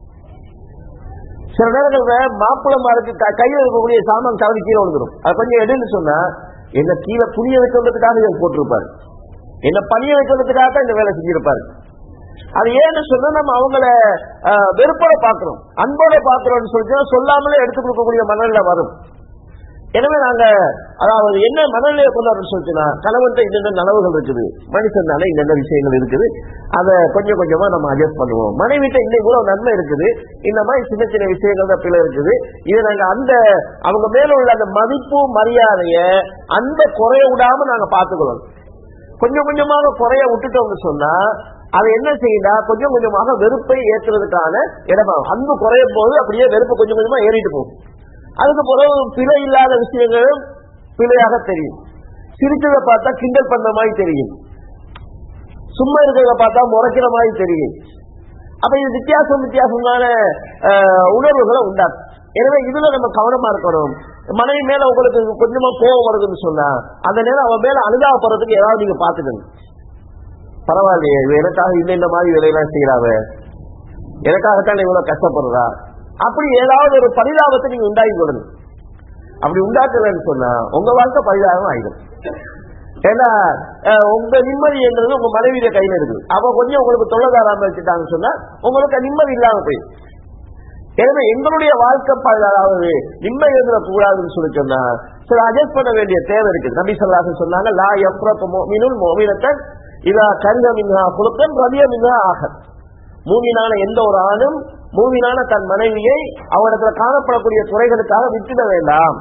சில நேரங்கள்ல மாப்பிளமாருக்கு க- கையில இருக்கக்கூடிய சாமான் தவறி கீழே விழுந்துரும் அது கொஞ்சம் எடுன்னு சொன்னா என்ன கீழே புனிய வைக்கிறதுக்காக இதை போட்டிருப்பாரு என்ன பணிய வைக்கிறதுக்காக தான் இந்த வேலை செஞ்சிருப்பாரு அது ஏன்னு சொன்னா நம்ம அவங்கள அஹ், வெறுப்போட பாக்குறோம் அன்போட பாக்குறோம்னு சொல்லிட்டு சொல்லாமலே எடுத்து கொடுக்கக்கூடிய மனநிலை வரும் எனவே நாங்க அதாவது என்ன மனநிலையை கொண்டாடுறோம்னு சொல்லிச்சுன்னா கணவன்கிட்ட இந்த நனவுகள் இருக்குது மனுஷனால இந்த விஷயங்கள் இருக்குது அதை கொஞ்சம் கொஞ்சமா நம்ம அட்ஜஸ்ட் பண்ணுவோம் மனைவிட்ட இந்த இவ்வளவு நன்மை இருக்குது இந்த மாதிரி சின்ன சின்ன விஷயங்கள் தான் பிள்ளை இருக்குது இது நாங்க அந்த அவங்க மேல உள்ள அந்த மதிப்பு மரியாதைய அந்த குறைய விடாம நாங்க பாத்துக்கிறோம் கொஞ்சம் கொஞ்சமாக குறைய விட்டுட்டோம்னு சொன்னா அது என்ன செய்யுதா கொஞ்சம் கொஞ்சமாக வெறுப்பை ஏற்றுறதுக்கான இடமாகும் அன்பு குறையும் போது அப்படியே வெறுப்பு கொஞ்சம் கொஞ்சமா ஏறிட்டு போகும் அதுக்கு பிறகு பிழை இல்லாத விஷயங்களும் பிழையாக தெரியும் சிரிச்சதை பார்த்தா கிண்டல் பண்ற மாதிரி தெரியும் சும்மா இருக்கிறத பார்த்தா முறைக்கிற மாதிரி தெரியும் அப்ப இது வித்தியாசம் வித்தியாசமான அஹ், உணர்வுகளை உண்டாக்கும் எனவே இதுல நம்ம கவனமா இருக்கணும் மனைவி மேல உங்களுக்கு கொஞ்சமா கோவம் வருதுன்னு சொன்னா அந்த நேரம் அவன் மேல அனுதாபப்படுறதுக்கு ஏதாவது நீங்க பாத்துக்கணும் பரவாயில்லையே இவ எனக்காக இந்த இந்த மாதிரி வேலையெல்லாம் செய்யறாவ எனக்காகத்தான் இவ்வளவு கஷ்டப்படுறா அப்படி ஏதாவது ஒரு பரிதாபத்தை நீங்க உண்டாக்கி கொடுங்க அப்படி உண்டாக்கலன்னு சொன்னா உங்க வாழ்க்கை பரிதாபம் ஆயிடும் ஏன்னா அஹ், உங்க நிம்மதி என்றது உங்க மனைவிய கையில இருக்குது அவ கொஞ்சம் உங்களுக்கு தொல்லை தராம வச்சுட்டாங்கன்னு சொன்னா உங்களுக்கு நிம்மதி இல்லாம போயிடும் எனவே எங்களுடைய வாழ்க்கை ப- அதாவது நிம்மதி எழுதக்கூடாதுன்னு சொல்லி சொன்னா சில அட்ஜஸ்ட் பண்ண வேண்டிய தேவை இருக்குது நபி சொல்லாக சொன்னாங்க லா எப்ரப்பு மோமினுல் மோமினத்தன் இதா கருக மின்ஹா குலுக்கன் ரவிய மின்ஹா ஆக மூமினான எந்த ஒரு ஆணும் மூமினான தன் மனைவியை அவரிடத்துல காணப்படக்கூடிய குறைகளுக்காக விட்டுட வேண்டாம்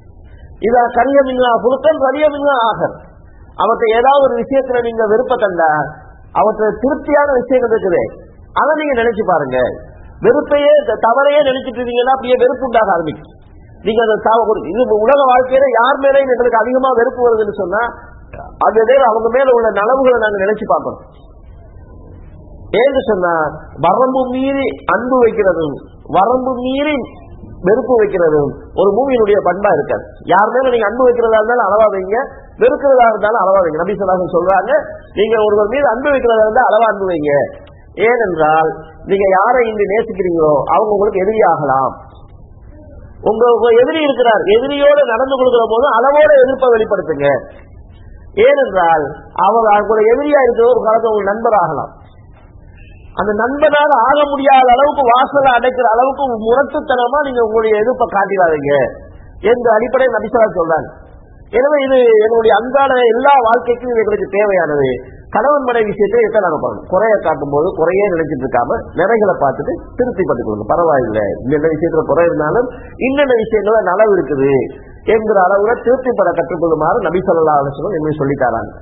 இதா கரிய மின்ஹா குலுக்கன் ரவிய மின்ஹா ஆக அவற்றை ஏதாவது ஒரு விஷயத்துல நீங்க விருப்ப கண்டா அவற்றை திருப்தியான விஷயங்கள் இருக்குது அதை நீங்க நினைச்சு பாருங்க வெறுப்பையே த- தவறையே நினைச்சிட்டு இருந்தீங்கன்னா அப்படியே வெறுப்பு உண்டாக ஆரம்பிக்கும் நீங்க அந்த தவ- ஒரு- இது உலக வாழ்க்கையில யார் மேலேயும் எங்களுக்கு அதிகமா வெறுப்பு வருதுன்னு சொன்னா அந்த நேரம் அவங்க மேல உள்ள நலவுகளை நாங்க நினைச்சு பார்க்கணும் ஏன்னு சொன்னா வரம்பு மீறி அன்பு வைக்கிறதும் வரம்பு மீறி வெறுப்பு வைக்கிறதும் ஒரு மூவியினுடைய பண்பா இருக்காது யார் மேல நீங்க அன்பு வைக்கிறதா இருந்தாலும் அளவா வைங்க வெறுக்கிறதா இருந்தாலும் அளவா வைங்க நபி சொல்லாஹ் சொல்றாங்க நீங்க ஒருவர் மீது அன்பு வைக்கிறதா இருந்தா அளவா அன்பு வைங்க ஏனென்றால் நீங்க யாரை இங்கு நேசிக்கிறீங்களோ அவங்க உங்களுக்கு எதிரியாகலாம் உங்க உங்க எதிரி இருக்கிறார் எதிரியோடு நடந்து கொள்கிற போது அளவோட எதிர்ப்பை வெளிப்படுத்துங்க ஏனென்றால் அவர் அவங்களுடைய எதிரியா இருக்கிற ஒரு காலத்தில் உங்களுக்கு நண்பராகலாம் அந்த நண்பனால் ஆக முடியாத அளவுக்கு வாசலை அடைக்கிற அளவுக்கு முரட்டுத்தனமா நீங்க உங்களுடைய எதிர்ப்பை காட்டிடாதீங்க என்ற அடிப்படையில் நபிசரா சொல்றாங்க எனவே இது என்னுடைய அன்றாட எல்லா வாழ்க்கைக்கும் இது எங்களுக்கு தேவையானது கணவன் மனைவி விஷயத்தை எத்த நாங்க பண்ணணும் குறைய காட்டும் போது குறையே நினைச்சிட்டு இருக்காம நிறைகளை பார்த்துட்டு திருப்தி பட்டுக்கொள்ளுங்க பரவாயில்லை இந்த விஷயத்துல குறை இருந்தாலும் இன்னென்ன விஷயங்கள நலவு இருக்குது என்கிற அளவுல திருப்தி பெற கற்றுக்கொள்ளுமாறு நபி சொல்லா அலுவலம் எங்களை சொல்லித்தாராங்க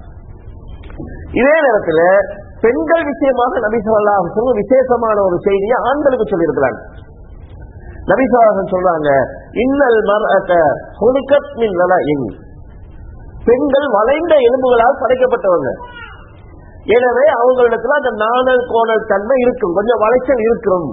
இதே நேரத்துல பெண்கள் விஷயமாக நபி சொல்லா அலுவலம் விசேஷமான ஒரு செய்தியை ஆண்களுக்கு சொல்லியிருக்கிறாங்க நபி சொல்லா சொல்றாங்க இன்னல் மரத்த ஹுலிகத் மின் இன் பெண்கள் வளைந்த எலும்புகளால் படைக்கப்பட்டவங்க எனவே அவங்களிடத்துல அந்த நாணல் கோணல் தன்மை இருக்கும் கொஞ்சம் வளைச்சல் இருக்கும்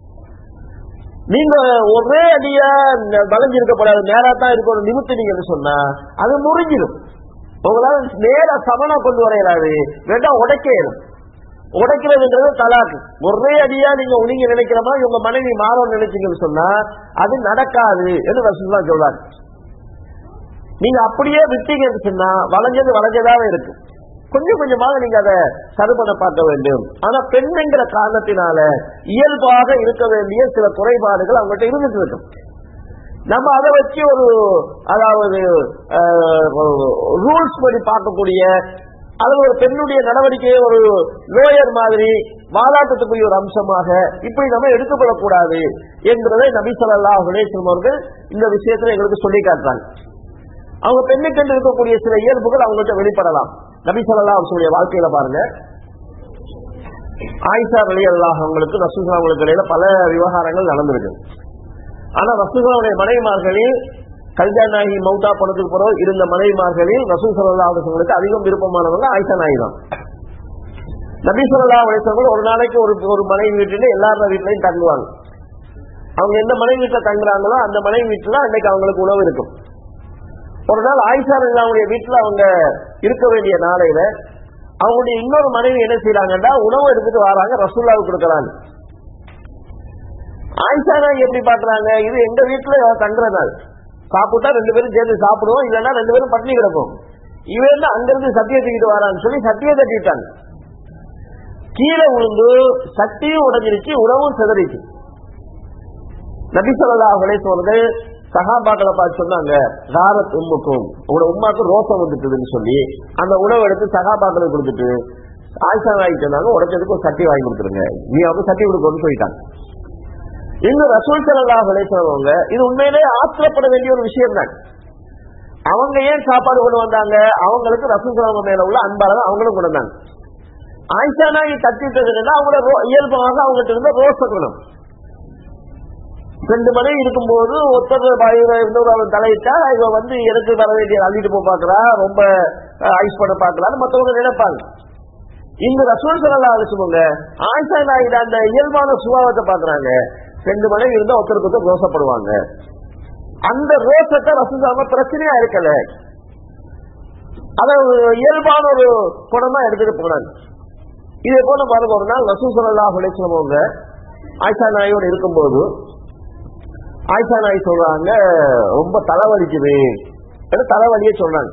நீங்க ஒரே அடியா வளைஞ்சிருக்கப்படாது நேரா தான் இருக்கணும் நிமித்தினீங்கன்னு சொன்னா அது முறிஞ்சிடும் உங்களால நேர சமனா கொண்டு வரையலாது வேண்டா உடைக்கணும் உடைக்கிறதுன்றது தலாக்கு ஒரே அடியா நீங்க உனிங்க நினைக்கிற மாதிரி உங்க மனைவி மாறும் நினைச்சீங்கன்னு சொன்னா அது நடக்காது என்று ரசூல்லா சொல்றாரு நீங்க அப்படியே விட்டீங்கன்னு சொன்னா வளைஞ்சது வளைஞ்சதாவே இருக்கு கொஞ்சம் கொஞ்சமாக நீங்க அதை சரி பண்ண பார்க்க வேண்டும் ஆனா பெண்ணுங்கிற காரணத்தினால இயல்பாக இருக்க வேண்டிய சில குறைபாடுகள் அவங்ககிட்ட இருந்துட்டு இருக்கும் நம்ம அதை வச்சு ஒரு அதாவது ரூல்ஸ் படி பார்க்கக்கூடிய அல்லது ஒரு பெண்ணுடைய நடவடிக்கையை ஒரு லோயர் மாதிரி வாலாட்டத்துக்குரிய ஒரு அம்சமாக இப்படி நம்ம எடுத்துக்கொள்ளக்கூடாது என்பதை நபி சொல்லா அவர்கள் இந்த விஷயத்துல எங்களுக்கு சொல்லி காட்டுறாங்க அவங்க பெண்ணுக்கென்று இருக்கக்கூடிய சில இயல்புகள் அவங்கள்ட்ட வெளிப்படலாம் நபி சொல்லா அவர்களுடைய வாழ்க்கையில பாருங்க ஆயிஷா வழி அல்லாஹ் அவங்களுக்கு ரசூசலாவுக்கு இடையில பல விவகாரங்கள் நடந்திருக்கு ஆனா ரசூசலாவுடைய மனைவிமார்களில் கல்யாணாகி மௌதா பணத்துக்கு பிறகு இருந்த மனைவிமார்களில் ரசூல் சல்லா அவர்களுக்கு அதிகம் விருப்பமானவங்க ஆயிஷா நாயி தான் நபி சொல்லா அலிசவர்கள் ஒரு நாளைக்கு ஒரு ஒரு மனைவி வீட்டில எல்லாரோட வீட்லயும் தங்குவாங்க அவங்க எந்த மனைவி வீட்டுல தங்குறாங்களோ அந்த மனைவி வீட்டுல அன்னைக்கு அவங்களுக்கு உணவு இருக்கும் ஒரு நாள் ஆயிஷா அவங்களுடைய வீட்டுல அவங்க இருக்க வேண்டிய நாளையில அவங்களுடைய இன்னொரு மனைவி என்ன செய்யறாங்கன்னா உணவு எடுத்துட்டு வராங்க ரசூல்லாவுக்கு கொடுக்கறாங்க ஆயிஷா நாய் எப்படி பாக்குறாங்க இது எங்க வீட்டுல தங்குற நாள் சாப்பிட்டா ரெண்டு பேரும் சேர்ந்து சாப்பிடுவோம் இல்லைன்னா ரெண்டு பேரும் பட்டினி கிடப்போம் இவன் அங்கிருந்து சத்தியை தூக்கிட்டு வரான்னு சொல்லி சத்தியை தட்டிட்டாங்க கீழே விழுந்து சட்டியும் உடஞ்சிருச்சு உணவும் சிதறிச்சு நபி சொல்லா அவர்கள் சகாபாக்களை பார்த்து சொன்னாங்க ராரத் உம்முக்கும் உங்களோட உமாக்கு ரோசம் வந்துட்டுதுன்னு சொல்லி அந்த உணவு எடுத்து சகாபாக்களுக்கு கொடுத்துட்டு ஆயிஷா வாங்கி சொன்னாங்க உடச்சதுக்கு ஒரு சட்டி வாங்கி கொடுத்துருங்க நீ அவங்க சட்டி கொடுக்கணும்னு சொல்லிட்டாங்க இந்த ரசூல் சல்லா விளைச்சவங்க இது உண்மையிலே ஆத்திரப்பட வேண்டிய ஒரு விஷயம் தான் அவங்க ஏன் சாப்பாடு கொண்டு வந்தாங்க அவங்களுக்கு ரசூல் சலாம மேல உள்ள அன்பால அவங்களும் கொண்டு வந்தாங்க ஆயிஷா நாயி தட்டிட்டதுன்னா அவங்களோட இயல்பாக அவங்ககிட்ட இருந்த ரோச குணம் ரெண்டு மனைவி இருக்கும்போது ஒருத்தர் இன்னொரு அவன் தலையிட்டா இவன் வந்து எனக்கு வர வேண்டிய அள்ளிட்டு போய் பாக்குறா ரொம்ப ஐஸ் பண்ண பாக்கலான்னு மத்தவங்க நினைப்பாங்க இந்த ரசூல் சல்லா அலிசுவங்க ஆயிஷா நாயிட அந்த இயல்பான சுபாவத்தை பாக்குறாங்க ரெண்டு மனைவி இருந்தா ஒருத்தருக்கு ஒருத்தர் ரோசப்படுவாங்க அந்த ரோசத்தை ரசூசாம பிரச்சனையா இருக்கல அத இயல்பான ஒரு குணமா எடுத்துட்டு போனாங்க இதே போல பாருங்க ஒரு நாள் ரசூல் சல்லா அலிசுவங்க ஆயிஷா நாயோடு இருக்கும்போது ஆயிஷா நாய் சொல்றாங்க ரொம்ப தலைவலிக்குது தலைவலியே சொல்றாங்க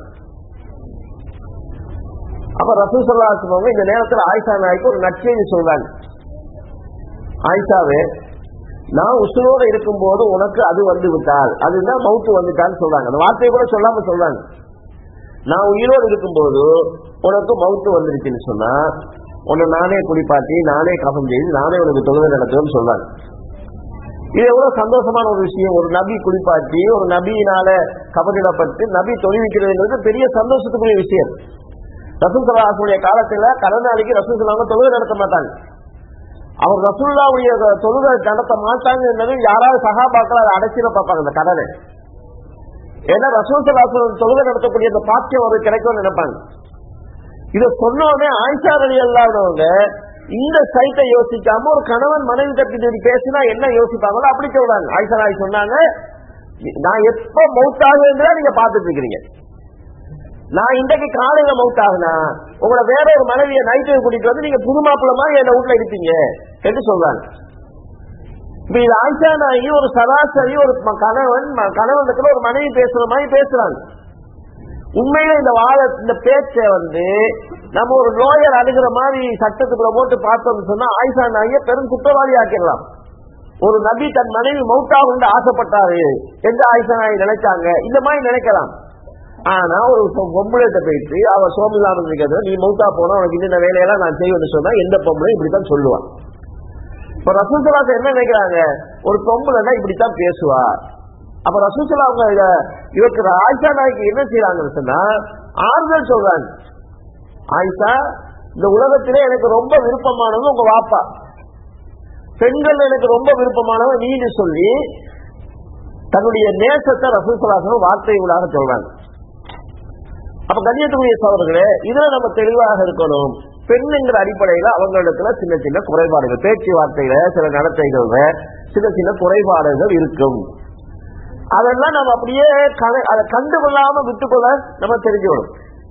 அப்ப ரசூ சொல்லா சொல்லுவாங்க இந்த நேரத்தில் ஆயிஷா நாய்க்கு ஒரு நற்செய்தி சொல்றாங்க ஆயிஷாவே நான் உசுரோட இருக்கும் போது உனக்கு அது வந்து விட்டால் அதுதான் மவுத்து வந்துட்டான்னு சொல்றாங்க அந்த வார்த்தையை கூட சொல்லாம சொல்றாங்க நான் உயிரோடு இருக்கும்போது உனக்கு மவுத்து வந்துருச்சுன்னு சொன்னா உன்னை நானே குளிப்பாட்டி நானே கபம் செய்து நானே உனக்கு தொழுகை நடத்துவேன்னு சொல்றாங்க இது எவ்வளவு சந்தோஷமான ஒரு விஷயம் ஒரு நபி குளிப்பாட்டி ஒரு நபியினால கபடிடப்பட்டு நபி தொழில்விக்கிறதுங்கிறது பெரிய சந்தோஷத்துக்குரிய விஷயம் ரசூசலாசுடைய காலத்துல கடனாளிக்கு ரசூசலாம தொழுகை நடத்த மாட்டாங்க அவர் ரசூல்லாவுடைய தொழுகை நடத்த மாட்டாங்க என்பது யாராவது சகாபாக்கள் அதை அடைச்சிட பார்ப்பாங்க அந்த கடனை ஏன்னா ரசூசலாசு தொழுகை நடத்தக்கூடிய அந்த பாக்கியம் அவருக்கு கிடைக்கும்னு நினைப்பாங்க இதை சொன்னோடனே ஆயிஷா அலி அல்லாதவங்க இந்த சைட்டை யோசிக்காம ஒரு கணவன் மனைவி தப்பி பேசினா என்ன யோசிப்பாங்களோ அப்படி சொல்றாங்க ஆயிஷா நாய் சொன்னாங்க நான் எப்ப மௌத்தாகுன்றா நீங்க பாத்துட்டு இருக்கிறீங்க நான் இன்றைக்கு காலையில மவுத்தாகுனா உங்களை வேற ஒரு மனைவியை நைட்டு கூட்டிட்டு வந்து நீங்க புது மாப்பிள்ள மாதிரி என்ன வீட்டுல இருப்பீங்க என்று சொல்றாங்க இப்ப இது ஆயிஷா நாயகி ஒரு சராசரி ஒரு ம- கணவன் ம- கணவனுக்கு ஒரு மனைவி பேசுற மாதிரி பேசுறாங்க உண்மையில இந்த வாழ இந்த பேச்சை வந்து நம்ம ஒரு லோயர் அணுகிற மாதிரி சட்டத்துக்குள்ள போட்டு பார்த்தோம்னு சொன்னா ஆயிஷா நாயை பெரும் குற்றவாளி ஆக்கிடலாம் ஒரு நபி தன் மனைவி மௌத்தாக என்று ஆசைப்பட்டாரு என்று ஆயிஷா நாய் நினைச்சாங்க இந்த மாதிரி நினைக்கலாம் ஆனா ஒரு பொ- பொம்பளைகிட்ட போயிட்டு அவ சோமில்லாம இருக்கிறது நீ மௌத்தா போனா உனக்கு இந்த வேலையெல்லாம் நான் செய்வேன்னு சொன்னா எந்த பொம்பளை இப்படித்தான் சொல்லுவான் இப்ப ரசூசலாச என்ன நினைக்கிறாங்க ஒரு பொம்பளைன்னா இப்படித்தான் பேசுவா அப்ப ரசூசலா அவங்க இத- இவருக்கு ஆயிஷா நாய்க்கு என்ன செய்யறாங்கன்னு சொன்னா ஆறுதல் சொல்றாங்க ஆயிஷா இந்த உலகத்திலே எனக்கு ரொம்ப விருப்பமானது உங்க வாப்பா பெண்கள் எனக்கு ரொம்ப விருப்பமானவன் நீன்னு சொல்லி தன்னுடைய நேசத்தை ரசூசலாசனம் வார்த்தைகளாக சொல்றாங்க அப்ப கண்ணியத்துக்குரிய சோதர்களே இதுல நம்ம தெளிவாக இருக்கணும் பெண்ணுங்கிற அடிப்படையில அவங்களிடத்துல சின்ன சின்ன குறைபாடுகள் பேச்சுவார்த்தையில சில நடத்தைகள்ல சின்ன சின்ன குறைபாடுகள் இருக்கும் அதெல்லாம் நம்ம அப்படியே கண- அதை கண்டுகொள்ளாம விட்டுக்கொள்ள நம்ம தெரிஞ்சுக்கணும்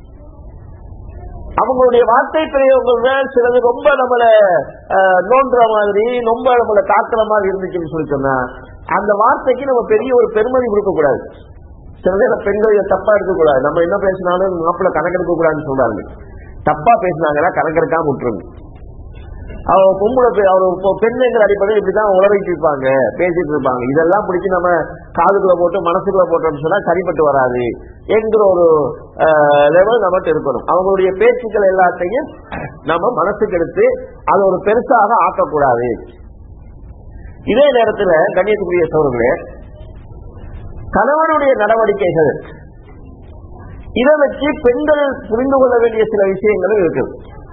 அவங்களுடைய வார்த்தை பிரயோகங்கள்ல சிலது ரொம்ப நம்மள அஹ், நோண்டுற மாதிரி ரொம்ப நம்மள தாக்குற மாதிரி இருந்துச்சுன்னு சொல்லி சொன்னா அந்த வார்த்தைக்கு நம்ம பெரிய ஒரு பெருமதி கொடுக்க கூடாது சில நேரம் பெண்கள் இதை தப்பா எடுக்கக்கூடாது நம்ம என்ன பேசினாலும் மாப்பிள்ள கணக்கெடுக்க கூடாதுன்னு சொல்றாங்க தப்பா பேசினாங்கன்னா கணக்கெடுக்காம விட்டுருங்க அவ பொம்பளை பெ- அவர் இப்போ பெண்ணுங்கிற அடிப்படையில் இப்படிதான் உளறிட்டு இருப்பாங்க பேசிட்டு இருப்பாங்க இதெல்லாம் பிடிச்சி நம்ம காதுக்குள்ள போட்டு மனசுக்குள்ள போட்டோம்னு சொன்னா சரிப்பட்டு வராது என்கிற ஒரு லெவல் நம்மகிட்ட இருக்கணும் அவங்களுடைய பேச்சுக்கள் எல்லாத்தையும் நம்ம மனசுக்கு எடுத்து அதை ஒரு பெருசாக ஆக்கக்கூடாது இதே நேரத்துல கண்ணியத்துக்குரிய சோழர்களே கணவனுடைய நடவடிக்கைகள் இதை வச்சு பெண்கள் புரிந்து கொள்ள வேண்டிய சில விஷயங்களும் இருக்குது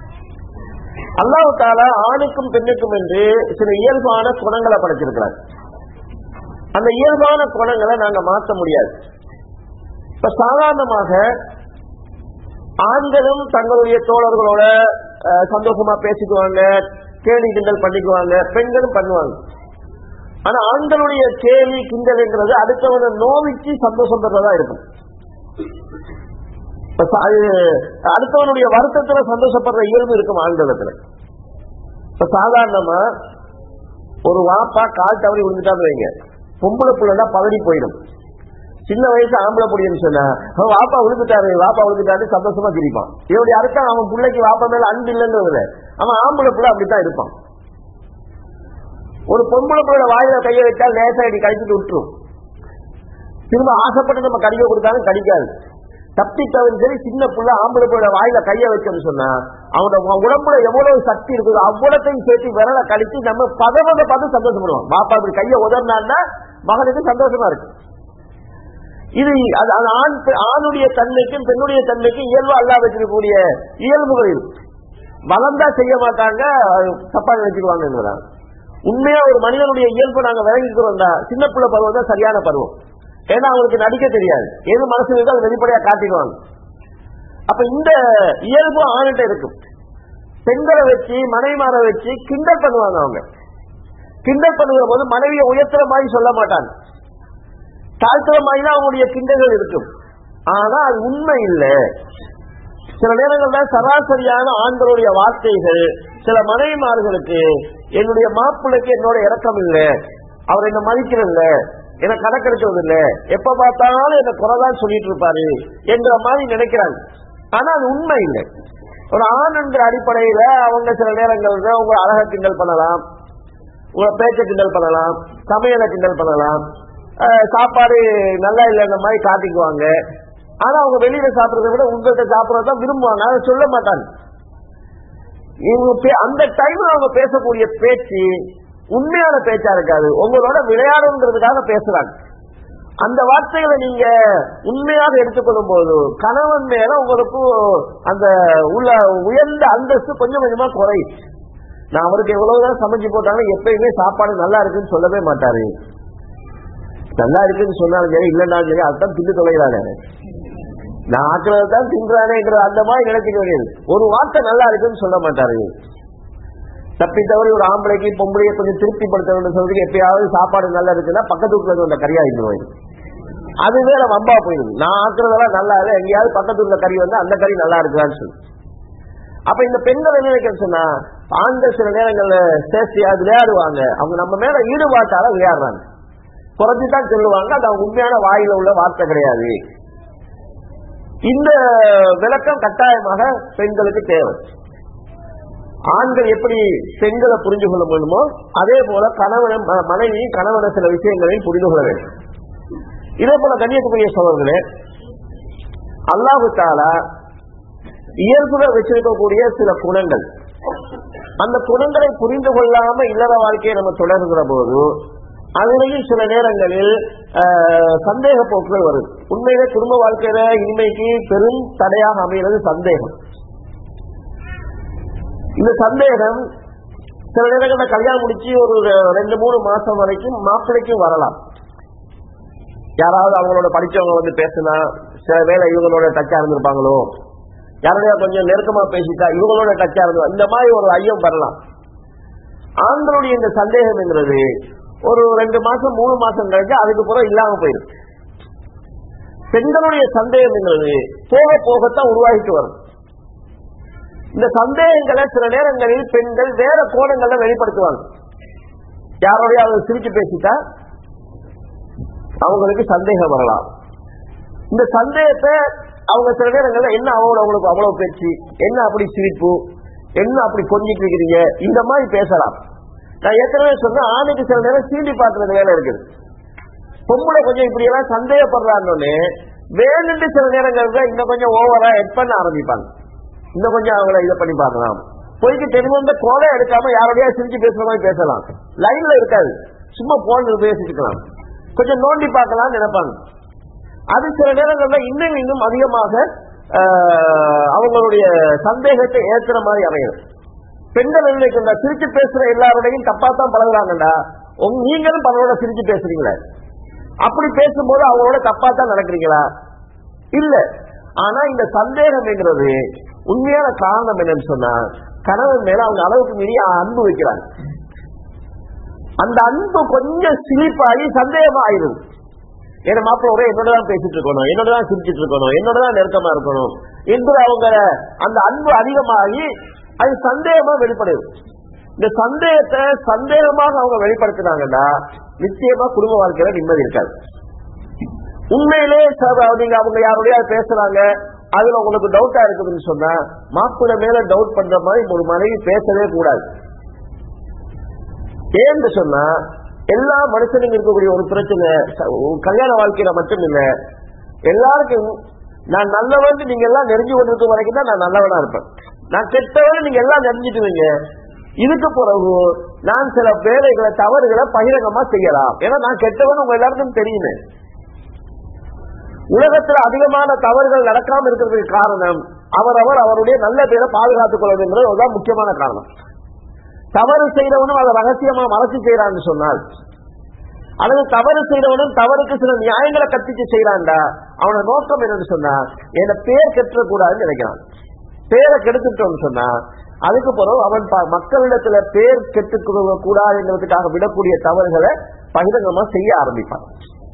அல்லாஹ் தாலா ஆணுக்கும் பெண்ணுக்கும் என்று சில இயல்பான குணங்களை படைச்சிருக்கிறார் அந்த இயல்பான குணங்களை நாங்க மாற்ற முடியாது இப்ப சாதாரணமாக ஆண்களும் தங்களுடைய தோழர்களோட அஹ், சந்தோஷமா பேசிக்குவாங்க கேலி கிண்டல் பண்ணிக்குவாங்க பெண்களும் பண்ணுவாங்க ஆனா ஆண்களுடைய கேலி கிண்டல்ங்கிறது அடுத்தவனை நோவிச்சு சந்தோஷம் பெறதா இருக்கும் இப்ப சா- அது அடுத்தவனுடைய வருத்தத்துல சந்தோஷப்படுற இயல்பு இருக்கும் ஆண்களத்துல இப்ப சாதாரணமா ஒரு வாப்பா கால் தவறி விழுந்துட்டான்னு வைங்க பொம்பளை புள்ளனா பதறி போயிடும் சின்ன வயசு ஆம்பளை புடின்னு சொன்னா அவன் வாப்பா விழுந்துட்டாரு வாப்பா விழுந்துட்டாரு சந்தோஷமா சிரிப்பான் இவருடைய அர்த்தம் அவன் பிள்ளைக்கு வாப்பா மேல அன்பு இல்லைங்கிறது அவன் ஆம்பளை புள்ள அப்படித்தான் இருப்பான் ஒரு பொம்பளை புள்ள வாயில கையை வச்சா லேசா அடி கழிச்சுட்டு விட்டுரும் திரும்ப ஆசைப்பட்டு நம்ம கடிக்க கொடுத்தாலும் கடிக்காது தப்பி தவிர சரி சின்ன புள்ள ஆம்பளை புள்ள வாயில கைய வச்சோம்னு சொன்னா அவனோட உடம்புல எவ்வளவு சக்தி இருக்குது அவ்வளத்தையும் சேர்த்து விரலை கழிச்சு நம்ம பதவதை பார்த்து சந்தோஷப்படுவோம் பாப்பா இப்படி கைய உதறினான்னா மகனுக்கு சந்தோஷமா இருக்கு இது அது அது ஆண் பெ- ஆணுடைய தன்மைக்கும் பெண்ணுடைய தன்மைக்கும் இயல்பா அல்லா வச்சிருக்கக்கூடிய இயல்புகள் இருக்கு வளர்ந்தா செய்ய மாட்டாங்க அது தப்பா நினைச்சுக்குவாங்க உண்மையா ஒரு மனிதனுடைய இயல்பை நாங்க விளங்கிக்கிறோம்டா சின்ன பிள்ளை பருவம் தான் சரியான பருவம் ஏன்னா அவங்களுக்கு நடிக்க தெரியாது எது மனசு இருக்கோ அதை வெளிப்படையா காட்டிடுவாங்க அப்ப இந்த இயல்பு ஆணுகிட்ட இருக்கும் பெண்களை வச்சு மனைவிமாரை வச்சு கிண்டல் பண்ணுவாங்க அவங்க கிண்டல் பண்ணுகிற போது மனைவியை உயர்த்துற மாதிரி சொல்ல மாட்டாங்க தாழ்த்துற மாதிரி தான் அவங்களுடைய கிண்டல்கள் இருக்கும் ஆனா அது உண்மை இல்லை சில நேரங்கள்ல சராசரியான ஆண்களுடைய வார்த்தைகள் சில மனைவிமார்களுக்கு என்னுடைய மாப்பிள்ளைக்கு என்னோட இறக்கம் இல்லை அவர் என்ன மதிக்கிறதில்ல என்ன கணக்கெடுக்கிறது இல்ல எப்ப பார்த்தாலும் என்ன குறைதான் சொல்லிட்டு இருப்பாரு என்ற மாதிரி நினைக்கிறாங்க ஆனா அது உண்மை இல்லை ஒரு ஆண் என்கிற அடிப்படையில அவங்க சில நேரங்கள்ல உங்க அழக கிண்டல் பண்ணலாம் உங்களை பேச்ச கிண்டல் பண்ணலாம் சமையலை கிண்டல் பண்ணலாம் அஹ் சாப்பாடு நல்லா இல்லைன்ற மாதிரி காட்டிக்குவாங்க ஆனா அவங்க வெளியில சாப்பிடுறதை விட உங்கள்கிட்ட சாப்பிடறதான் விரும்புவாங்க அதை சொல்ல மாட்டாங்க இவங்க பே- அந்த டைம்ல அவங்க பேசக்கூடிய பேச்சு உண்மையான பேச்சா இருக்காது உங்களோட விளையாடுங்கிறதுக்காக பேசுறாங்க அந்த வார்த்தைகளை நீங்க உண்மையாக எடுத்துக்கொள்ளும் போது கணவன் மேல உங்களுக்கு அந்த உள்ள உயர்ந்த அந்தஸ்து கொஞ்சம் கொஞ்சமா குறையும் நான் அவருக்கு எவ்வளவுதான் சமைச்சு போட்டாலும் எப்பயுமே சாப்பாடு நல்லா இருக்குன்னு சொல்லவே மாட்டாரு நல்லா இருக்குன்னு சொன்னாலும் சரி இல்லைன்னாலும் சரி அதுதான் திண்டு தொலைகிறானே நான் ஆக்குறது தான் தின்றானேங்கிற அந்த மாதிரி நினைச்சுக்க வேண்டியது ஒரு வார்த்தை நல்லா இருக்குன்னு சொல்ல மாட்டாரு தப்பி தவறி ஒரு ஆம்பளைக்கு பொம்பளையை கொஞ்சம் திருப்திப்படுத்த வேண்டும் சொல்றதுக்கு எப்பயாவது சாப்பாடு நல்லா இருக்குன்னா பக்கத்து வீட்டுல வந்த கறியா இருந்து அது வேற வம்பா போயிடுது நான் ஆக்குறதெல்லாம் நல்லா இல்லை எங்கேயாவது பக்கத்து உள்ள கறி வந்து அந்த கறி நல்லா இருக்குதான்னு சொல்லு அப்ப இந்த பெண்கள் என்ன நினைக்கிறது சொன்னா ஆண்கள் சில நேரங்கள்ல சேஃப்டியா விளையாடுவாங்க அவங்க நம்ம மேல ஈடுபாட்டால விளையாடுறாங்க குறைஞ்சுதான் சொல்லுவாங்க அது அவங்க உண்மையான வாயில உள்ள வார்த்தை கிடையாது இந்த விளக்கம் கட்டாயமாக பெண்களுக்கு தேவை ஆண்கள் எப்படி பெண்களை புரிந்து கொள்ள முடியுமோ அதே போல கணவன் ம- மனைவி கணவன சில விஷயங்களையும் புரிந்து கொள்ள வேண்டும் இதே போல கண்ணியத்துக்குரிய சோழர்களே அல்லாஹு தாலா இயல்புல வச்சிருக்கக்கூடிய சில குணங்கள் அந்த குணங்களை புரிந்து கொள்ளாம இல்லற வாழ்க்கையை நம்ம தொடர்கிற போது அதிலேயும் சில நேரங்களில் ஆஹ், சந்தேக போக்குகள் வருது உண்மையிலே குடும்ப வாழ்க்கையில இனிமைக்கு பெரும் தடையாக அமைகிறது சந்தேகம் இந்த சந்தேகம் சில நேரங்களில் கல்யாணம் முடிச்சு ஒரு ரெ- ரெண்டு மூணு மாசம் வரைக்கும் மாப்பிள்ளைக்கும் வரலாம் யாராவது அவங்களோட படிச்சவங்க வந்து பேசினா சில வேளை இவங்களோட டச்சா இருந்திருப்பாங்களோ யாரோடய கொஞ்சம் நெருக்கமா பேசிட்டா இவங்களோட டச்சா இருந்தோம் இந்த மாதிரி ஒரு ஐயம் வரலாம் ஆண்களுடைய இந்த சந்தேகம்ங்கிறது ஒரு ரெண்டு மாசம் மூணு மாசம் கழிச்சு அதுக்கு பிறகு இல்லாம போயிடும் பெண்களுடைய சந்தேகம்ங்கிறது போக போகத்தான் உருவாகிட்டு வரும் இந்த சந்தேகங்களை சில நேரங்களில் பெண்கள் வேற கோணங்கள்ல வெளிப்படுத்துவாங்க யாரோடய அவங்க சிரிச்சு பேசிட்டா அவங்களுக்கு சந்தேகம் வரலாம் இந்த சந்தேகத்தை அவங்க சில நேரங்கள்ல என்ன அவ்வளவு அவங்களுக்கு அவ்வளவு பேச்சு என்ன அப்படி சிரிப்பு என்ன அப்படி கொஞ்சிட்டு இருக்கிறீங்க இந்த மாதிரி பேசலாம் நான் ஏற்கனவே சொன்னேன் ஆணுக்கு சில நேரம் சீண்டி பார்க்கறது வேலை இருக்குது பொம்பளை கொஞ்சம் இப்படி எல்லாம் சந்தேகப்படுறான்னு வேணுட்டு சில நேரங்கள்ல இன்னும் கொஞ்சம் ஓவரா எட் பண்ண ஆரம்பிப்பாங்க இன்னும் கொஞ்சம் அவங்கள இதை பண்ணி பார்க்கலாம் போய்க்கு தெரிஞ்ச கோலை எடுக்காம யாரோடய சிரிச்சு பேசுற மாதிரி பேசலாம் லைன்ல இருக்காது சும்மா போன் பேசிட்டுக்கலாம் கொஞ்சம் நோண்டி பார்க்கலாம்னு நினைப்பாங்க அது சில நேரங்கள்ல இன்னும் இன்னும் அதிகமாக ஆஹ், அவங்களுடைய சந்தேகத்தை ஏற்றுற மாதிரி அமையும் பெண்கள் நினைக்கின்ற சிரிச்சு பேசுற எல்லாரோடையும் தப்பா தான் பழகுறாங்கடா உங்க நீங்களும் பலரோட சிரிச்சு பேசுறீங்களே அப்படி பேசும்போது அவங்களோட தப்பா தான் நடக்கிறீங்களா இல்ல ஆனா இந்த சந்தேகம்ங்கிறது உண்மையான காரணம் என்னன்னு சொன்னா கணவன் மேல அவங்க அளவுக்கு மீறி அன்பு வைக்கிறாங்க அந்த அன்பு கொஞ்சம் சிரிப்பாகி சந்தேகமா ஆயிரும் ஏன்னா மாப்பிள்ளோட என்னோட தான் பேசிட்டு இருக்கணும் என்னோட தான் சிரிச்சிட்டு இருக்கணும் என்னோட தான் நெருக்கமா இருக்கணும் என்று அவங்க அந்த அன்பு அதிகமாகி அது சந்தேகமா வெளிப்படுது இந்த சந்தேகத்தை சந்தேகமாக அவங்க வெளிப்படுத்தினாங்கன்னா நிச்சயமா குடும்ப வாழ்க்கையில நிம்மதி இருக்காது உண்மையிலே ச- நீங்க அவங்க யாரோடய பேசுறாங்க அதுல உங்களுக்கு டவுட்டா இருக்குதுன்னு சொன்னா மாப்பிள்ளை மேல டவுட் பண்ற மாதிரி ஒரு மனைவி பேசவே கூடாது ஏன்னு சொன்னா எல்லா மனுஷனுக்கும் இருக்கக்கூடிய ஒரு பிரச்சனை ச- ஒரு கல்யாண வாழ்க்கையில மட்டும் இல்ல எல்லாருக்கும் நான் நல்லவன் நீங்க எல்லாம் நெருங்கி கொண்டிருக்க வரைக்கும் தான் நான் நல்லவனா இருப்பேன் நான் கெட்டவன் நீங்க எல்லாம் நெருங்கிட்டுவீங்க இதுக்கு பிறகு நான் சில வேலைகளை தவறுகளை பகிரங்கமா செய்யலாம் ஏன்னா நான் கெட்டவன் உங்க எல்லாருக்கும் தெரியுமே உலகத்துல அதிகமான தவறுகள் நடக்காம இருக்கிறதுக்கு காரணம் அவரவர் அவருடைய நல்ல பேரை பாதுகாத்துக் கொள்வதுங்கிறது அதுதான் முக்கியமான காரணம் தவறு செய்தவனும் அதை ரகசியமா மறைச்சு செய்யறான்னு சொன்னால் அல்லது தவறு செய்தவனும் தவறுக்கு சில நியாயங்களை கற்பிச்சு செய்யறான்டா அவனோட நோக்கம் என்னன்னு சொன்னா என்ன பேர் கெட்டக்கூடாதுன்னு நினைக்கிறான் பேரை கெடுத்துட்டோம்னு சொன்னா அதுக்கு பிறகு அவன் ப- மக்களிடத்துல பேர் கெட்டு கூடாதுங்கிறதுக்காக விடக்கூடிய தவறுகளை பகிரங்கமா செய்ய ஆரம்பிப்பான்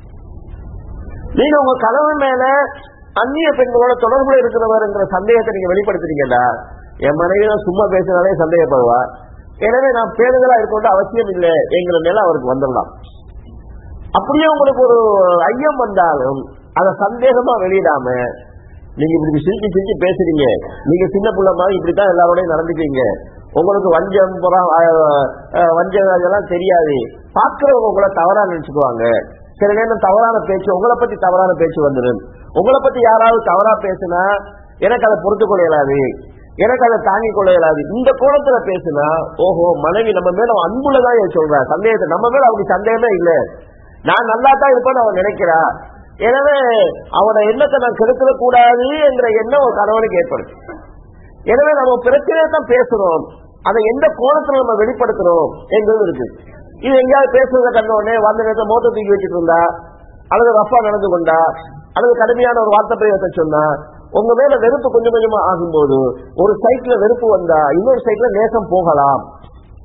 நீங்க உங்க கணவன் மேல அந்நிய பெண்களோட தொடர்புல இருக்கிறவர்ங்கிற சந்தேகத்தை நீங்க வெளிப்படுத்துறீங்கடா என் மனைவி தான் சும்மா பேசினாலே சந்தேகப்படுவா எனவே நான் பேருதலா இருக்கணும் அவசியம் இல்லை என்கிற நிலை அவருக்கு வந்துடலாம் அப்படியே உங்களுக்கு ஒரு ஐயம் வந்தாலும் அதை சந்தேகமா வெளியிடாம நீங்க இப்படி சிரிச்சு சிரிச்சு பேசுறீங்க நீங்க சின்ன புள்ள மாதிரி இப்படித்தான் எல்லாரோடையும் நடந்துப்பீங்க உங்களுக்கு வஞ்சம் புறம், அஹ், அஹ், வஞ்சம் அதெல்லாம் தெரியாது பாக்குறவங்க உங்களை தவறா நினைச்சுக்குவாங்க சில நேரம் தவறான பேச்சு உங்களை பத்தி தவறான பேச்சு வந்துடும் உங்களை பத்தி யாராவது தவறா பேசுனா எனக்கு அதை பொறுத்து கொள்ள இயலாது எனக்கு அதை தாங்கிக் கொள்ள இயலாது இந்த கோணத்துல பேசுனா ஓஹோ மனைவி நம்ம மேல அன்புலதான் இதை சொல்றா சந்தேகத்தை நம்ம மேல அவனுக்கு சந்தேகமே இல்ல நான் நல்லா தான் இருப்பேன்னு அவன் நினைக்கிறா எனவே அவனோட எண்ணத்தை நான் கெடுத்துட கூடாது என்ற எண்ணம் ஒரு கணவனுக்கு ஏற்படும் எனவே நம்ம பிரச்சனையை தான் பேசுறோம் அதை எந்த கோணத்துல நம்ம வெளிப்படுத்துறோம் என்பது இருக்கு இது எங்கேயாவது பேசுறத கண்ட உடனே வந்த நேரத்தை மோத்த தூக்கி வச்சுட்டு இருந்தா அல்லது ரஃபா நடந்து கொண்டா அல்லது கடுமையான ஒரு வார்த்தை பிரயோகத்தை சொன்னா உங்க மேல வெறுப்பு கொஞ்சம் கொஞ்சமா ஆகும்போது ஒரு சைட்ல வெறுப்பு வந்தா இன்னொரு சைட்ல நேசம் போகலாம்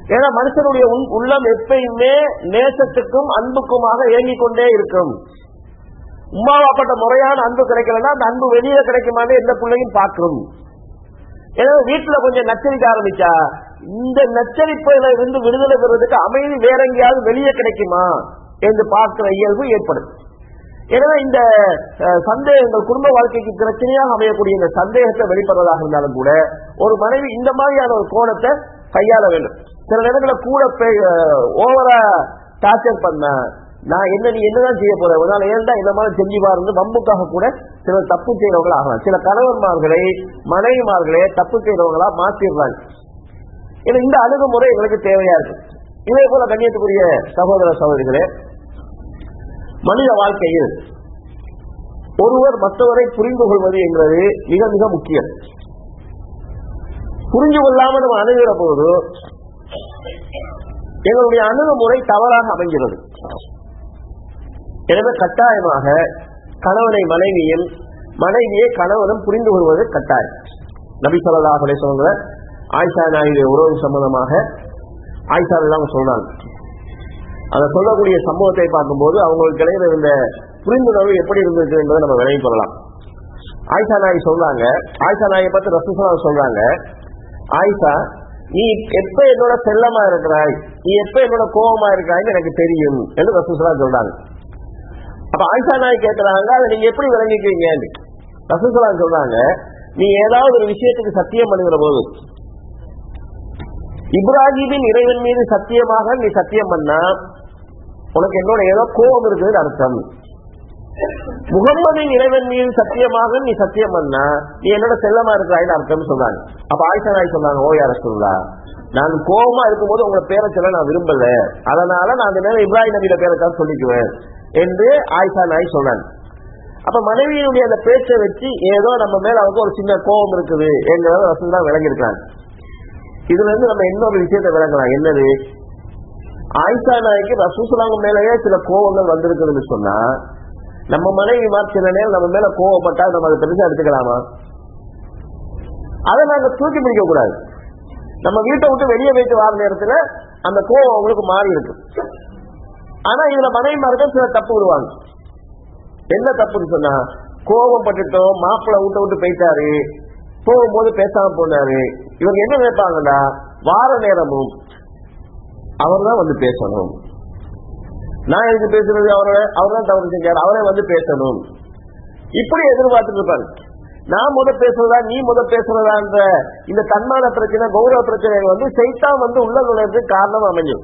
ஏன்னா மனுஷனுடைய உள்- உள்ளம் எப்பயுமே நேசத்துக்கும் அன்புக்குமாக ஏங்கிக் கொண்டே இருக்கும் உமாவாப்பட்ட முறையான அன்பு கிடைக்கலன்னா அந்த அன்பு வெளியே கிடைக்குமான்னு எந்த பிள்ளையும் பார்க்கும் எனவே வீட்டுல கொஞ்சம் நச்சரிக்க ஆரம்பிச்சா இந்த நச்சரிப்புல இருந்து விடுதலை பெறுவதற்கு அமைதி வேற எங்கேயாவது வெளியே கிடைக்குமா என்று பார்க்கிற இயல்பு ஏற்படும் எனவே இந்த அஹ், சந்தேகங்கள் குடும்ப வாழ்க்கைக்கு பிரச்சனையாக அமையக்கூடிய இந்த சந்தேகத்தை வெளிப்படுவதாக இருந்தாலும் கூட ஒரு மனைவி இந்த மாதிரியான ஒரு கோணத்தை கையாள வேண்டும் சில நேரங்களில் கூட ஓவரா டார்ச்சர் பண்ண நான் என்ன நீ என்னதான் செய்ய போற ஒரு நாள் ஏன்டா இந்த மாதிரி செஞ்சு பாருங்க வம்புக்காக கூட சிலர் தப்பு செய்யறவங்களா ஆகலாம் சில கணவன்மார்களை மனைவிமார்களே தப்பு செய்யறவங்களா மாத்திடுறாங்க ஏன்னா இந்த அணுகுமுறை எங்களுக்கு தேவையா இருக்கு இதே போல கண்ணியத்துக்குரிய சகோதர சகோதரிகளே மனித வாழ்க்கையில் ஒருவர் மற்றவரை புரிந்து கொள்வது என்பது மிக மிக முக்கியம் புரிந்து கொள்ளாமல் நம்ம அணுகிற போது எங்களுடைய அணுகுமுறை தவறாக அமைகிறது எனவே கட்டாயமாக கணவனை மனைவியும் மனைவியை கணவனும் புரிந்து கொள்வது கட்டாயம் நபி சொல்லதாக சொல்ற ஆயிஷா நாயுடைய உறவு சம்பந்தமாக ஆயிஷா எல்லாம் சொல்றாங்க அதை சொல்லக்கூடிய சம்பவத்தை பார்க்கும்போது அவங்களுக்கு இடையில இருந்த புரிந்துணர்வு எப்படி இருந்திருக்கு என்பதை நம்ம விளங்கி கொள்ளலாம் ஆயிஷா நாய் சொல்றாங்க ஆயிஷா நாயை பத்தி ரசூசலா சொல்றாங்க ஆயிஷா நீ எப்ப என்னோட செல்லமா இருக்கிறாய் நீ எப்ப என்னோட கோபமா இருக்கிறாய்ன்னு எனக்கு தெரியும் என்று ரசூசலா சொல்றாங்க அப்ப ஆயிஷா நாய் கேட்கிறாங்க அதை நீங்க எப்படி விளங்கிக்கிறீங்க ரசூசலா சொல்றாங்க நீ ஏதாவது ஒரு விஷயத்துக்கு சத்தியம் பண்ணுகிற போது இப்ராஹிமின் இறைவன் மீது சத்தியமாக நீ சத்தியம் பண்ணா உனக்கு என்னோட ஏதோ கோபம் இருக்குது அர்த்தம் முகம்மதின் இறைவன் மீது சத்தியமாக நீ சத்தியம் பண்ணா நீ என்னோட செல்லமா இருக்கிறாய்னு அர்த்தம் சொல்றாங்க அப்ப ஆயிஷா நாய் சொன்னாங்க ஓ யார சொல்லா நான் கோபமா இருக்கும்போது உங்களை பேரை சொல்ல நான் விரும்பல அதனால நான் அந்த நேரம் இப்ராஹிம் நபியில பேரை தான் சொல்லிக்குவேன் என்று ஆயிஷா நாய் சொன்னாங்க அப்ப மனைவியினுடைய அந்த பேச்சை வச்சு ஏதோ நம்ம மேல அவங்க ஒரு சின்ன கோபம் இருக்குது என்கிறத வசதி தான் விளங்கியிருக்காங்க இதுல இருந்து நம்ம இன்னொரு விஷயத்தை விளங்கலாம் என்னது ஆயிஷா நாய்க்கு ரசூசலாங்க மேலேயே சில கோபங்கள் வந்திருக்குதுன்னு சொன்னா நம்ம மனைவி மாதிரி சில நேரம் நம்ம மேல கோவப்பட்டா நம்ம அதை பெருசா எடுத்துக்கலாமா அதை நாங்க தூக்கி பிடிக்க கூடாது நம்ம வீட்டை விட்டு வெளியே போயிட்டு வர நேரத்துல அந்த கோவம் அவங்களுக்கு மாறி இருக்கு ஆனா இதுல மனைவிமார்கள் சில தப்பு விடுவாங்க என்ன தப்புன்னு சொன்னா கோபம் பட்டுட்டோம் மாப்பிள்ளை விட்டு விட்டு போயிட்டாரு போகும்போது பேசாம போனாரு இவங்க என்ன நினைப்பாங்கன்னா வார நேரமும் அவர் தான் வந்து பேசணும் நான் எதுக்கு பேசுறது அவரோட அவர் தான் தவறு செஞ்சாரு அவரே வந்து பேசணும் இப்படி எதிர்பார்த்துட்டு இருப்பாரு நான் முத பேசுறதா நீ முத பேசுறதான்ற இந்த தன்மான பிரச்சனை கௌரவ பிரச்சனை வந்து சைத்தான் வந்து உள்ள நுழைறதுக்கு காரணம் அமையும்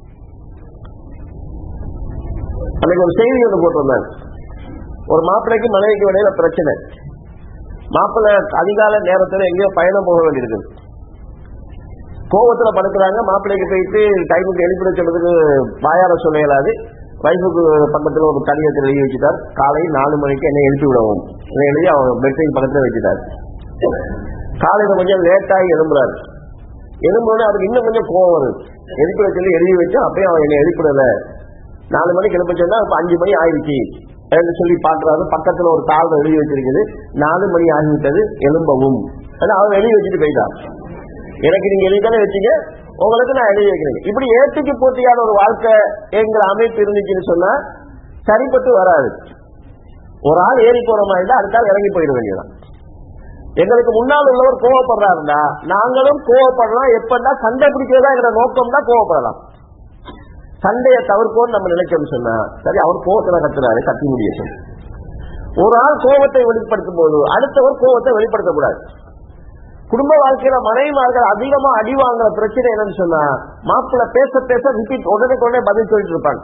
அன்னைக்கு ஒரு செய்தி ஒன்று போட்டிருந்தாங்க ஒரு மாப்பிள்ளைக்கு மனைவிக்கு இடையில பிரச்சனை மாப்பிள்ளை அதிகால நேரத்துல எங்கேயோ பயணம் போக வேண்டியிருக்கு கோபத்துல படுக்கிறாங்க மாப்பிள்ளைக்கு போயிட்டு டைமுக்கு எழுப்பிட சொல்றதுக்கு வாயார சொல்ல இயலாது வைஃபுக்கு பக்கத்துல ஒரு கடிதத்தில் எழுதி வச்சுட்டார் காலை நாலு மணிக்கு என்னை எழுப்பி விடவும் இதை எழுதி அவங்க பெட்டிங் பக்கத்துல வச்சுட்டார் காலையில கொஞ்சம் லேட்டாகி எழும்புறாரு எழும்புனோடனே அவருக்கு இன்னும் கொஞ்சம் கோவம் வருது எழுப்பிட சொல்லி எழுதி வச்சு அப்பயும் அவன் என்னை எழுப்பிடல நாலு மணிக்கு எழுப்ப சொன்னா இப்ப அஞ்சு மணி ஆயிடுச்சு என்று சொல்லி பாக்குறாரு பக்கத்துல ஒரு தாள் எழுதி வச்சிருக்குது நாலு மணி ஆகிவிட்டது எழும்பவும் ஆனா அவன் எழுதி வச்சுட்டு போயிட்டான் எனக்கு நீங்க எழுதித்தானே வச்சீங்க உங்களுக்கு நான் எழுதி வைக்கிறேன் இப்படி ஏற்றுக்கு போட்டியான ஒரு வாழ்க்கை எங்கிற அமைப்பு இருந்துச்சுன்னு சொன்னா சரிப்பட்டு வராது ஒரு ஆள் ஏறி போற மாதிரி இருந்தா அடுத்த ஆள் இறங்கி போயிட வேண்டியதான் எங்களுக்கு முன்னால் உள்ளவர் கோவப்படுறாருந்தா நாங்களும் கோவப்படலாம் எப்படா சண்டை பிடிக்கிறதா என்ற நோக்கம் தான் கோவப்படலாம் சண்டையை தவிர்ப்போம் நம்ம நினைச்சோம்னு சொன்னா சரி அவர் கோவத்தை கத்துறாரு கத்தி முடியும் ஒரு ஆள் கோபத்தை வெளிப்படுத்தும் போது அடுத்தவர் கோபத்தை வெளிப்படுத்தக்கூடாது குடும்ப வாழ்க்கையில மனைவிமார்கள் அதிகமா அடி வாங்குற பிரச்சனை என்னன்னு சொன்னா மாப்பிள்ள பேச பேச ரிப்பீட் உடனே உடனே பதில் சொல்லிட்டு இருப்பாங்க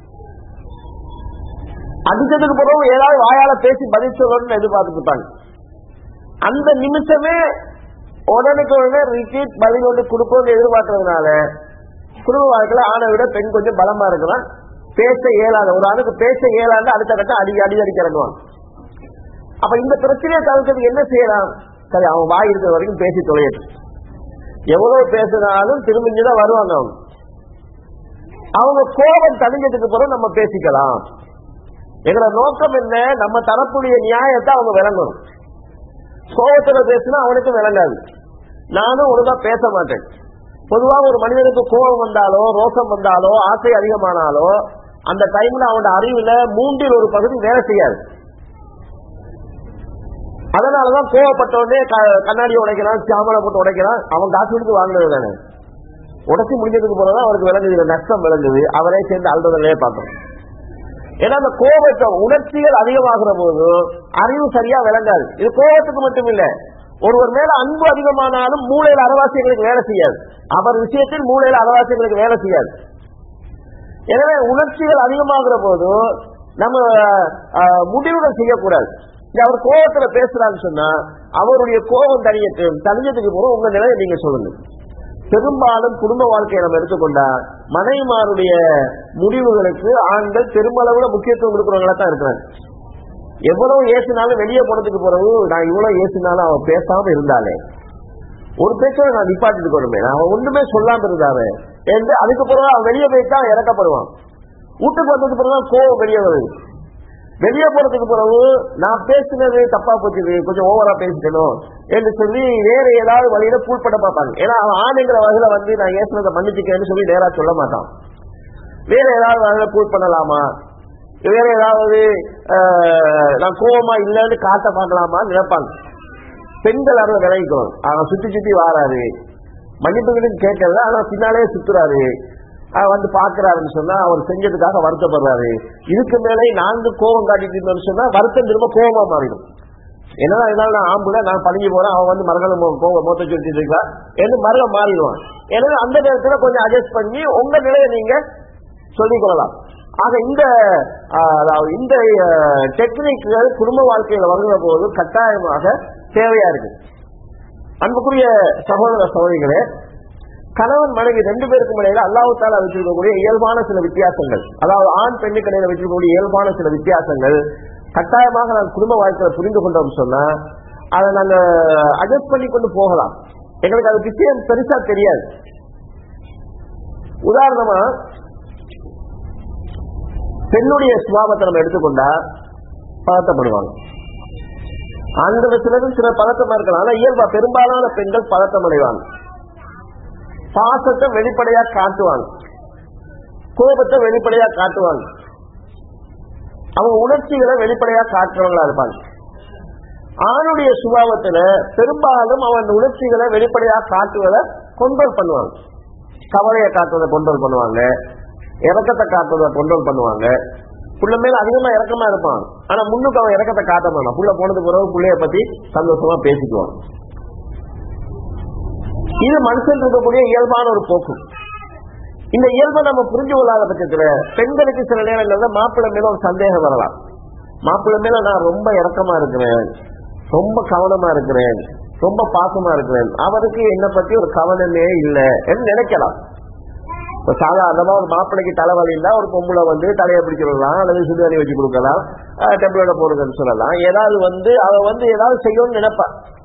அடிச்சதுக்கு பிறகு ஏதாவது வாயால பேசி பதில் சொல்லணும்னு எதிர்பார்த்துட்டு இருப்பாங்க அந்த நிமிஷமே உடனுக்கு உடனே ரிப்பீட் பதில் ஒன்று கொடுக்கணும்னு எதிர்பார்க்கறதுனால குடும்ப வாழ்க்கையில ஆணை விட பெண் கொஞ்சம் பலமா இருக்கலாம் பேச இயலாத ஒரு ஆணுக்கு பேச இயலாத அடுத்த கட்டம் அடி அடி அடிக்க இறங்குவாங்க அப்ப இந்த பிரச்சனையை தவிர்க்கிறதுக்கு என்ன செய்யலாம் சரி அவன் வாய் இருக்கிற வரைக்கும் பேசி தொலையட்டும் எவ்வளவு பேசினாலும் திரும்பிஞ்சுதான் வருவாங்க அவங்க அவங்க கோபம் தணிஞ்சதுக்கு பிறகு நம்ம பேசிக்கலாம் எங்களோட நோக்கம் என்ன நம்ம தரப்புடைய நியாயத்தை அவங்க விளங்கணும் கோபத்துல பேசினா அவனுக்கு விளங்காது நானும் ஒழுங்கா பேச மாட்டேன் பொதுவாக ஒரு மனிதனுக்கு கோபம் வந்தாலோ ரோசம் வந்தாலோ ஆசை அதிகமானாலோ அந்த டைம்ல அவனோட அறிவுல மூன்றில் ஒரு பகுதி வேலை செய்யாது அதனாலதான் கோவப்பட்ட உடனே க- கண்ணாடி உடைக்கிறான் சாமலை போட்டு உடைக்கிறான் அவன் காசு கொடுத்து வாங்கினது தானே உடச்சி முடிஞ்சதுக்கு போறதான் அவருக்கு விளங்குது இதுல நஷ்டம் விளங்குது அவரே சேர்ந்து அழுறதுலயே பார்க்கணும் ஏன்னா அந்த கோபத்தை உணர்ச்சிகள் அதிகமாகிற போது அறிவு சரியா விளங்காது இது கோபத்துக்கு மட்டும் இல்ல ஒருவர் மேல அன்பு அதிகமானாலும் மூளையில அரவாசியங்களுக்கு வேலை செய்யாது அவர் விஷயத்தில் மூளையில அரவாசியங்களுக்கு வேலை செய்யாது எனவே உணர்ச்சிகள் அதிகமாகிற போது நம்ம அஹ், முடிவுகள் செய்யக்கூடாது இந்த அவர் கோபத்துல பேசுறான்னு சொன்னா அவருடைய கோபம் தனியட்டும் தனிஞ்சதுக்கு போற உங்க நிலையை நீங்க சொல்லுங்க பெரும்பாலும் குடும்ப வாழ்க்கையை நம்ம எடுத்துக்கொண்டா மனைவிமாருடைய முடிவுகளுக்கு ஆண்கள் பெருமளவுல முக்கியத்துவம் கொடுக்கிறவங்களா தான் இருக்கிறாங்க எவ்வளவு ஏசினாலும் வெளியே போனதுக்கு பிறகு நான் இவ்வளவு ஏசினாலும் அவன் பேசாம இருந்தாலே ஒரு பேச்சோட நான் நிப்பாட்டிட்டு போறமே அவன் ஒண்ணுமே சொல்லாம இருந்தாரு என்று அதுக்கு பிறகு அவன் வெளியே போயிட்டா இறக்கப்படுவான் வீட்டுக்கு வந்ததுக்கு பிறகு தான் கோவம் வெளியே வருது வெளியே போறதுக்கு பிறகு நான் பேசினது தப்பா போச்சுது கொஞ்சம் ஓவரா பேசிட்டணும் என்று சொல்லி வேற ஏதாவது வழியில கூழ்பட பார்ப்பாங்க ஏன்னா அவன் ஆணுங்கிற வகையில வந்து நான் ஏசினதை மன்னிச்சுக்கேன்னு சொல்லி நேரா சொல்ல மாட்டான் வேற ஏதாவது வகையில கூழ் பண்ணலாமா வேற ஏதாவது ஆஹ், நான் கோவமா இல்லைன்னு காட்ட பார்க்கலாமா நினைப்பாங்க பெண்கள் அதை விளைவிக்கணும் அவன் சுத்தி சுத்தி வாராரு மன்னிப்புகளுக்கு கேட்கல ஆனா பின்னாலே சுத்துறாரு அவர் வந்து பாக்குறாருன்னு சொன்னா அவர் செஞ்சதுக்காக வருத்தப்படுறாரு இதுக்கு மேலே நான்கு கோபம் காட்டிட்டு இருந்தோம்னு சொன்னா வருத்தம் திரும்ப கோபமா மாறிடும் என்னடா இதனால நான் ஆம்புல நான் பழகி போறேன் அவன் வந்து மரகல கோபம் மொத்த சொல்லிட்டு இருக்கா என்று மரகம் மாறிடுவான் எனவே அந்த நேரத்துல கொஞ்சம் அட்ஜஸ்ட் பண்ணி உங்க நிலையை நீங்க சொல்லிக் கொள்ளலாம் ஆக இந்த ஆஹ், அதாவது இந்த டெக்னிக்குகள் குடும்ப வாழ்க்கையில வருகிற போது கட்டாயமாக தேவையா இருக்கு அன்புக்குரிய சகோதர சகோதரிகளே கணவன் மனைவி ரெண்டு பேருக்கும் இடையில அல்லாஹு தாலா வச்சிருக்கக்கூடிய இயல்பான சில வித்தியாசங்கள் அதாவது ஆண் பெண்ணுக்கு இடையில வச்சிருக்கக்கூடிய இயல்பான சில வித்தியாசங்கள் கட்டாயமாக நான் குடும்ப வாழ்க்கையில புரிந்து கொண்டோம் சொன்னா அதை நாங்க அட்ஜஸ்ட் பண்ணி கொண்டு போகலாம் எங்களுக்கு அது விஷயம் பெருசா தெரியாது உதாரணமா பெண்ணுடைய சுபாவத்தை நம்ம எடுத்துக்கொண்டா பதட்டப்படுவாங்க ஆண்கள் சிலரும் சில பதட்டமா இருக்கலாம் ஆனா இயல்பா பெரும்பாலான பெண்கள் பதட்டம் அடைவாங்க பாசத்தை வெளிப்படையா காட்டுவாங்க கோபத்தை வெளிப்படையா காட்டுவாங்க அவங்க உணர்ச்சிகளை வெளிப்படையா காட்டுறவங்களா இருப்பாங்க ஆணுடைய சுபாவத்துல பெரும்பாலும் அவன் உணர்ச்சிகளை வெளிப்படையா காட்டுவதை கண்ட்ரோல் பண்ணுவாங்க கவலையை காட்டுவதை கண்ட்ரோல் பண்ணுவாங்க இறக்கத்தை காட்டுவதை கண்ட்ரோல் பண்ணுவாங்க புள்ள மேல அதிகமா இறக்கமா இருப்பான் ஆனா முன்னுக்கு அவன் இறக்கத்தை காட்ட மாட்டான் புள்ள போனது பிறகு புள்ளைய பத்தி சந்தோஷமா பேசிக்குவான் இது மனுஷன் இருக்கக்கூடிய இயல்பான ஒரு போக்கு இந்த இயல்பை நம்ம புரிஞ்சு கொள்ளாத பட்சத்துல பெண்களுக்கு சில நேரங்கள்ல மாப்பிள்ளை மேல ஒரு சந்தேகம் வரலாம் மாப்பிள்ளை மேல நான் ரொம்ப இறக்கமா இருக்கிறேன் ரொம்ப கவனமா இருக்கிறேன் ரொம்ப பாசமா இருக்கிறேன் அவருக்கு என்ன பத்தி ஒரு கவனமே இல்லை என்று நினைக்கலாம் இப்ப சாதாரணமா ஒரு மாப்பிள்ளைக்கு தலைவலி இருந்தா ஒரு பொம்பளை வந்து தலையை பிடிச்சு விடலாம் அல்லது சுடுதண்ணி வச்சு கொடுக்கலாம் டெம்பிளோட போடுறதுன்னு சொல்லலாம் ஏதாவது வந்து அவ வந்து ஏதாவது செய்யணும்னு நினைப்பா